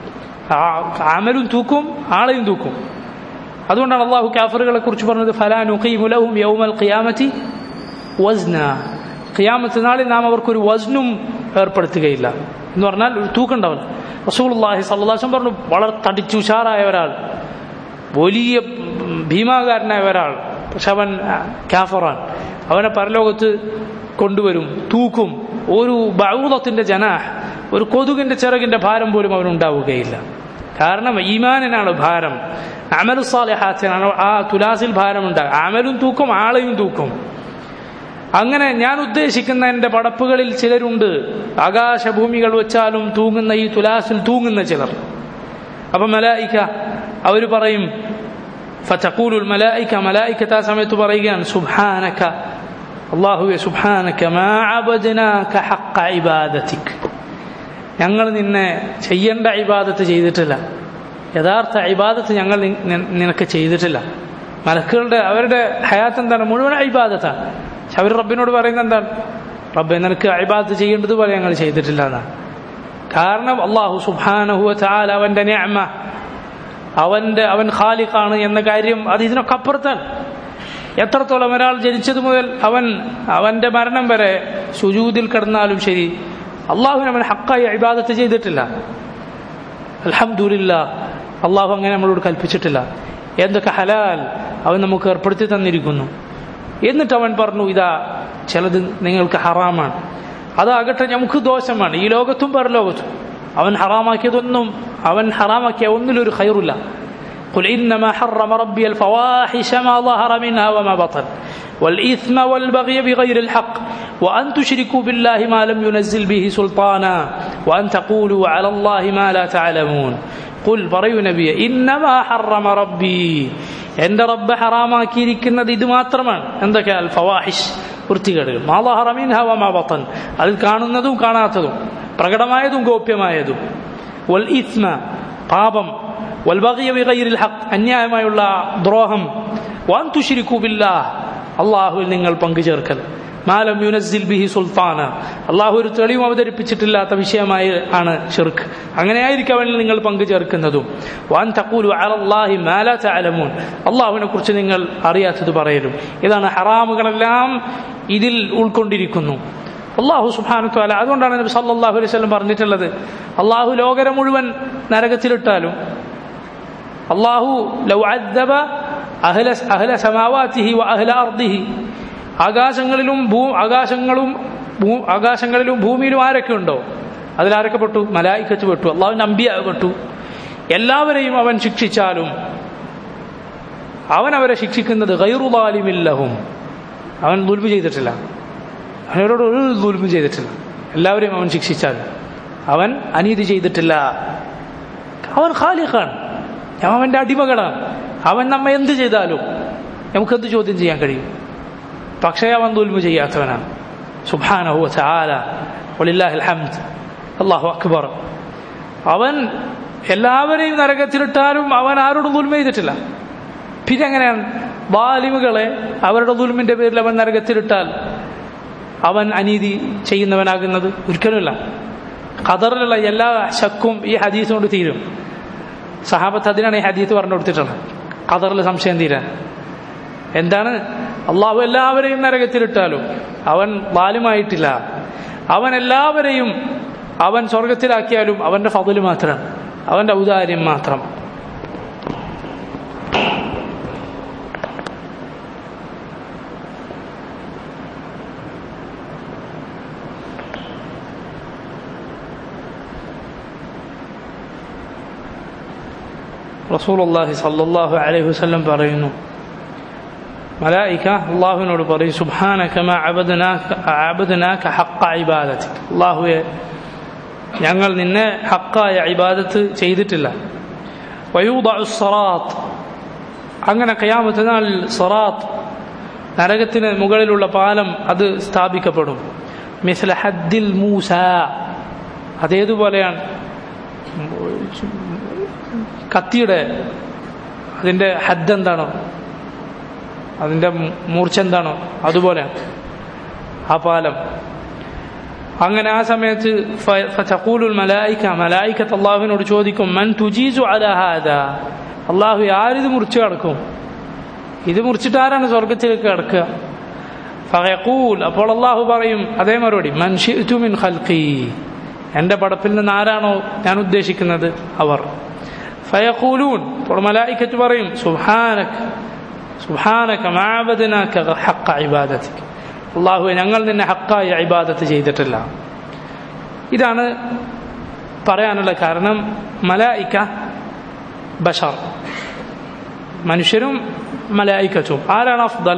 അമലും തൂക്കും ആളെയും തൂക്കും അതുകൊണ്ടാണ് അള്ളാഹു കാഫറുകളെ കുറിച്ച് പറഞ്ഞത് ഫലാ നുഖീമുലഹും യൗമൽ ഖിയാമത്തി വസ്ന ഖിയാമത്ത് നാളിൽ നാം അവർക്കൊരു വസ്നും ഏർപ്പെടുത്തുകയില്ല എന്ന് പറഞ്ഞാൽ ഒരു തൂക്കുണ്ടാവില്ല റസൂലുള്ളാഹി സല്ലല്ലാഹു പറഞ്ഞു വളരെ തടിച്ചുഷാറായ ഒരാൾ വലിയ ഭീമാകാരനായ ഒരാൾ പക്ഷെ അവൻ കാഫറാൻ അവനെ പരലോകത്ത് കൊണ്ടുവരും തൂക്കും ഒരു ബൗദത്തിന്റെ ജനാഹ് ഒരു കൊതുകിന്റെ ചിറകിന്റെ ഭാരം പോലും അവനുണ്ടാവുകയില്ല കാരണം ഈമാനിനാണ് ഭാരം അമലു സാലിഹാത്തിനാണ് ആ തുലാസിൽ ഭാരമുണ്ടാകും അമലും തൂക്കും ആളെയും തൂക്കും അങ്ങനെ ഞാൻ ഉദ്ദേശിക്കുന്ന എൻ്റെ പടപ്പുകളിൽ ചിലരുണ്ട് ആകാശഭൂമികൾ വെച്ചാലും തൂങ്ങുന്ന ഈ തുലാസിൽ തൂങ്ങുന്ന ചിലർ അപ്പൊ മലായിക്ക അവർ പറയും ഫതഖൂലുൽ മലായിക്ക മലായിക്കത്ത് ആ സമയത്ത് പറയുകയാണ് സുബ്ഹാനക അള്ളാഹുവെ സുബ്ഹാനക മാ അബദ്നാക ഹഖ ഇബാദതിക് ഞങ്ങൾ നിന്നെ ചെയ്യേണ്ട ഇബാദത്ത് ചെയ്തിട്ടില്ല യഥാർത്ഥ ഇബാദത്ത് ഞങ്ങൾ നിനക്ക് ചെയ്തിട്ടില്ല മലക്കുകളുടെ അവരുടെ ഹയാത്ത് എന്താണ് മുഴുവൻ ഇബാദത്താണ് പക്ഷെ അവർ റബ്ബിനോട് പറയുന്നത് എന്താണ് റബ്ബെ നിനക്ക് ഇബാദത്ത് ചെയ്യേണ്ടതുപോലെ ഞങ്ങൾ ചെയ്തിട്ടില്ല എന്നാണ് കാരണം അള്ളാഹു സുബാനഹുവ ചാൽ അവന്റെ ഞാമ അവന്റെ അവൻ ഖാലിഖാണ് എന്ന കാര്യം അത് ഇതിനൊക്കെ അപ്പുറത്താണ് എത്രത്തോളം ഒരാൾ ജനിച്ചത് മുതൽ അവൻ അവന്റെ മരണം വരെ സുജൂതിൽ കിടന്നാലും ശരി അള്ളാഹുവിന് അവൻ ഹക്കായി ഇബാദത്ത് ചെയ്തിട്ടില്ല അലഹമുല്ല അള്ളാഹു അങ്ങനെ നമ്മളോട് കൽപ്പിച്ചിട്ടില്ല എന്തൊക്കെ ഹലാൽ അവൻ നമുക്ക് ഏർപ്പെടുത്തി തന്നിരിക്കുന്നു എന്നിട്ട് അവൻ പറഞ്ഞു ഇതാ ചിലത് നിങ്ങൾക്ക് ഹറാമാണ് അതാകട്ടെ നമുക്ക് ദോഷമാണ് ഈ ലോകത്തും പരലോകത്തും അവൻ ഹറാമാക്കിയതൊന്നും അവൻ ഹറാമാക്കിയ ഒന്നിലൊരു ഖൈറില്ല قل إنما حرم ربي الفواحش ما ظهر منها وما بطن والإثم والبغي بغير الحق وأن تشركوا بالله ما لم ينزل به سلطانا وأن تقولوا على الله ما لا تعلمون قل പറയൂ നബിയെ ഇന്നമാ ഹറമ റബ്ബി എന്റെ റബ്ബ് ഹറാമാക്കിയിരിക്കുന്നത് ഇത് മാത്രമാണ് എന്തൊക്കെ അൽ ഫവാഹിഷ് വൃത്തികേടുകൾ മാലഹറമീൻ ഹവ മാ ബത്തൻ അതിൽ കാണുന്നതും കാണാത്തതും പ്രകടമായതും ഗോപ്യമായതും വൽ ഇസ്മ പാപം വൽബഗിയ ബിഗൈരിൽ ഹഖ് അന്യായമായുള്ള ദ്രോഹം വാൻ തുശ്രിക്കു ബില്ലാഹ് അള്ളാഹുവിൽ നിങ്ങൾ പങ്കുചേർക്കൽ മാലം യുനസിൽ ബിഹി സുൽത്താന അള്ളാഹു ഒരു തെളിവും അവതരിപ്പിച്ചിട്ടില്ലാത്ത വിഷയമായി ആണ് ഷിർക്ക് അങ്ങനെയായിരിക്കും അവനിൽ നിങ്ങൾ പങ്കു ചേർക്കുന്നതും വാൻ തക്കൂലു അലല്ലാഹി മാല ചാലമൂൻ അള്ളാഹുവിനെ കുറിച്ച് നിങ്ങൾ അറിയാത്തത് പറയലും ഇതാണ് ഹറാമുകളെല്ലാം ഇതിൽ ഉൾക്കൊണ്ടിരിക്കുന്നു അള്ളാഹു സുബാനു അല അതുകൊണ്ടാണ് നബി സല്ലാഹു അലൈഹി സ്വലം പറഞ്ഞിട്ടുള്ളത് അള്ളാഹു ലോകരെ മുഴുവൻ നരകത്തിലിട്ടാലും അള്ളാഹു ലൗ അദ്ദബ അഹ്ല അഹ്ല സമാവാത്തിഹി വ അഹ്ല അർദിഹി ആകാശങ്ങളിലും ഭൂ ആകാശങ്ങളും ഭൂ ആകാശങ്ങളിലും ഭൂമിയിലും ആരൊക്കെ ഉണ്ടോ അതിലാരൊക്കെ പെട്ടു മലായിക്കത്ത് പെട്ടു അള്ളാഹു നമ്പിയ പെട്ടു എല്ലാവരെയും അവൻ ശിക്ഷിച്ചാലും അവൻ അവരെ ശിക്ഷിക്കുന്നത് ഗൈറുലാലിമില്ലഹും അവൻ ദുൽമ ചെയ്തിട്ടില്ല അവനവരോട് ഒരു ദുൽമ ചെയ്തിട്ടില്ല എല്ലാവരെയും അവൻ ശിക്ഷിച്ചാലും അവൻ അനീതി ചെയ്തിട്ടില്ല അവൻ ഖാലിഖാണ് അവൻ്റെ അടിമകളാണ് അവൻ നമ്മെ എന്ത് ചെയ്താലും നമുക്കെന്ത് ചോദ്യം ചെയ്യാൻ കഴിയും പക്ഷേ അവൻ ദുൽമ ചെയ്യാത്തവനാണ് സുബാനഹു ചാല ഒലില്ലാഹിൽ ഹംദ് അള്ളാഹു അക്ബർ അവൻ എല്ലാവരെയും നരകത്തിലിട്ടാലും അവൻ ആരോടും ദുൽമ ചെയ്തിട്ടില്ല പിന്നെ എങ്ങനെയാണ് വാലിമുകളെ അവരുടെ ദുൽമിന്റെ പേരിൽ അവൻ നരകത്തിലിട്ടാൽ അവൻ അനീതി ചെയ്യുന്നവനാകുന്നത് ഒരിക്കലുമില്ല ഖദറിലുള്ള എല്ലാ ശക്കും ഈ ഹദീസ് കൊണ്ട് തീരും സഹാബത്ത് അതിനാണ് ഈ ഹദീസ് പറഞ്ഞു കൊടുത്തിട്ടുള്ളത് ഖദറിൽ സംശയം തീരാൻ എന്താണ് അള്ളാഹു എല്ലാവരെയും നരകത്തിലിട്ടാലും അവൻ വാലുമായിട്ടില്ല അവൻ എല്ലാവരെയും അവൻ സ്വർഗത്തിലാക്കിയാലും അവന്റെ ഫതില് മാത്രം അവന്റെ ഔദാര്യം മാത്രം റസൂലുള്ളാഹി സല്ലല്ലാഹു അലൈഹി വസല്ലം പറയുന്നു മലായിക അള്ളാഹുവിനോട് പറയും സുബ്ഹാനക മാ അബദ്നാക അബദ്നാക ഹഖ ഇബാദതിക അള്ളാഹുവെ ഞങ്ങൾ നിന്നെ ഹക്കായ ഇബാദത്ത് ചെയ്തിട്ടില്ല വയൂദഉ സറാത്ത് അങ്ങനെ ഖിയാമത്ത് നാളിൽ സറാത്ത് നരകത്തിന് മുകളിലുള്ള പാലം അത് സ്ഥാപിക്കപ്പെടും മിസ്ല ഹദ്ദിൽ മൂസ അതേതുപോലെയാണ് കത്തിയുടെ അതിൻ്റെ ഹദ് എന്താണോ അതിൻ്റെ മൂർച്ച എന്താണോ അതുപോലെ ആ പാലം അങ്ങനെ ആ സമയത്ത് ഫതഖൂലുൽ മലായിക മലായിക്കത്ത് അള്ളാഹുവിനോട് ചോദിക്കും മൻ തുജീസു അലാ ഹാദാ അള്ളാഹു ആരിത് മുറിച്ച് കിടക്കും ഇത് മുറിച്ചിട്ട് ആരാണ് സ്വർഗത്തിലേക്ക് കിടക്കുക ഫയഖൂൽ അപ്പോൾ അള്ളാഹു പറയും അതേ മറുപടി മൻ ഷിഅ്തു മിൻ ഖൽഖി എൻ്റെ പടപ്പിൽ നിന്ന് ആരാണോ ഞാൻ ഉദ്ദേശിക്കുന്നത് അവർ ഫയഖൂലൂൻ അപ്പോൾ മലായിക്കത്ത് പറയും സുബ്ഹാനക സുബ്ഹാനക മാഅബദ്നാക ഹഖ ഇബാദതിക അള്ളാഹു ഞങ്ങൾ നിന്നെ ഹക്കായ ഇബാദത്ത് ചെയ്തിട്ടില്ല ഇതാണ് പറയാനുള്ള കാരണം മലായിക്ക ബഷർ മനുഷ്യരും മലായിക്കത്തും ആരാണ് അഫ്ദൽ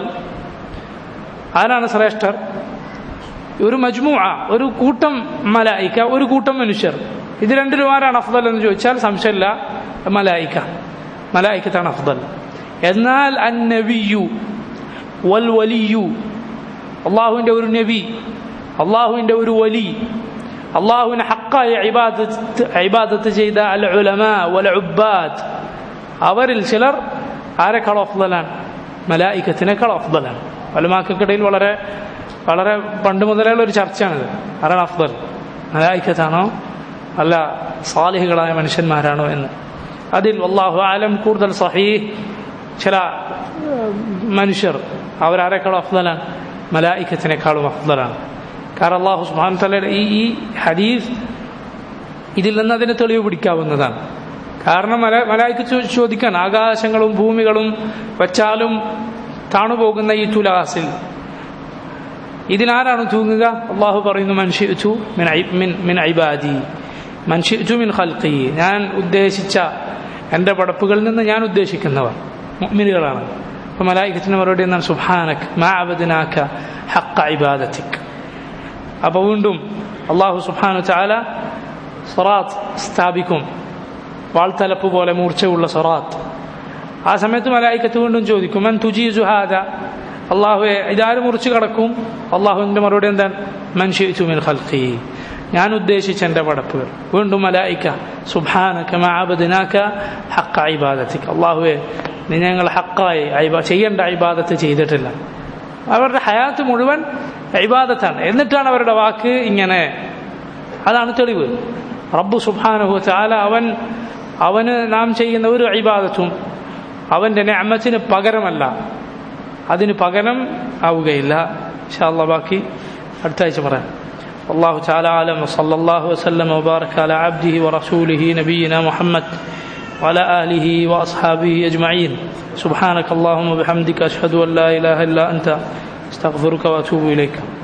ആരാണ് ശ്രേഷ്ഠർ ഒരു മജ്മു ഒരു കൂട്ടം മലായിക്ക ഒരു കൂട്ടം മനുഷ്യർ ഇത് രണ്ടിലും ആരാണ് അഫ്ദൽ എന്ന് ചോദിച്ചാൽ സംശയമില്ല മലായിക്ക മലായിക്കത്താണ് അഫ്ദൽ എന്നാൽ അൻ നബിയു വൽ വലിയു അള്ളാഹുവിൻ്റെ ഒരു നബി അള്ളാഹുവിൻ്റെ ഒരു വലി അള്ളാഹുവിന് ഹക്കായ ഇബാദത്ത് ഇബാദത്ത് ചെയ്ത അൽ ഉലമ വൽ ഉബ്ബാദ് അവരിൽ ചിലർ ആരെക്കാൾ അഫ്ദലാണ് മലായിക്കത്തിനേക്കാൾ അഫ്ദലാണ് വലമാക്കൾക്കിടയിൽ വളരെ വളരെ പണ്ട് മുതലുള്ള ഒരു ചർച്ചയാണിത് ആരാണ് അഫ്ദൽ മലായിക്കത്താണോ അല്ല സാലിഹികളായ മനുഷ്യന്മാരാണോ എന്ന് അതിൽ അള്ളാഹു ആലം കൂടുതൽ സഹീഹ് ചില മനുഷ്യർ അവരാരെക്കാളും അഫ്ദലാണ് മലായിക്കത്തിനേക്കാളും അഫ്ദലാണ് കാരണം അള്ളാഹു സുബാൻ തലയുടെ ഈ ഈ ഹദീസ് ഇതിൽ നിന്ന് അതിന് തെളിവ് പിടിക്കാവുന്നതാണ് കാരണം മല മലായിക്ക് ചോദിക്കാൻ ആകാശങ്ങളും ഭൂമികളും വച്ചാലും താണുപോകുന്ന ഈ തുലാസിൽ ഇതിനാരാണ് തൂങ്ങുക അള്ളാഹു പറയുന്നു മൻഷിച്ചു മിൻ മിൻ മിൻ ഐബാദി മൻഷിച്ചു മിൻ ഖൽഖി ഞാൻ ഉദ്ദേശിച്ച എൻ്റെ പടപ്പുകളിൽ നിന്ന് ഞാൻ ഉദ്ദേശിക്കുന്നവർ മുഅ്മിനുകളാണ് അപ്പോൾ മലായിക്കത്തിന് മറുപടി എന്നാൽ സുബ്ഹാനക് മാ അബദ്നാക ഹഖ ഇബാദതിക് അപ്പോൾ വീണ്ടും അള്ളാഹു സുബ്ഹാനു ചാല സറാത്ത് സ്ഥാപിക്കും വാൾത്തലപ്പ് പോലെ മൂർച്ചയുള്ള സറാത്ത് ആ സമയത്ത് മലായിക്കത്ത് വീണ്ടും ചോദിക്കും മൻ തുജീസു ഹാദ അള്ളാഹുവെ ഇതാര് മുറിച്ച് കടക്കും അള്ളാഹുവിൻ്റെ മറുപടി എന്താണ് മൻഷിച്ചു മിൻ ഖൽഖി ഞാൻ ഉദ്ദേശിച്ച എൻ്റെ പടപ്പുകൾ വീണ്ടും മലായിക്ക സുബാനക്ക മാബദിനാക്ക ഹക്ക ഇബാദത്തിക്ക് അള്ളാഹുവെ നീ ഞങ്ങൾ ഹക്കായി ചെയ്യേണ്ട ഇബാദത്ത് ചെയ്തിട്ടില്ല അവരുടെ ഹയാത്ത് മുഴുവൻ ഇബാദത്താണ് എന്നിട്ടാണ് അവരുടെ വാക്ക് ഇങ്ങനെ അതാണ് തെളിവ് റബ്ബു സുബാനുഹു ചാല അവൻ അവന് നാം ചെയ്യുന്ന ഒരു ഇബാദത്തും അവൻ്റെ അമ്മത്തിന് പകരമല്ല അതിന് പകരം ആവുകയില്ല ഇൻഷാല്ല ബാക്കി അടുത്ത ആഴ്ച പറയാം والله تعالى أعلم وصلى الله وسلم وبارك على عبده ورسوله نبينا محمد وعلى آله وأصحابه أجمعين سبحانك اللهم وبحمدك أشهد أن لا إله إلا أنت استغفرك وأتوب إليك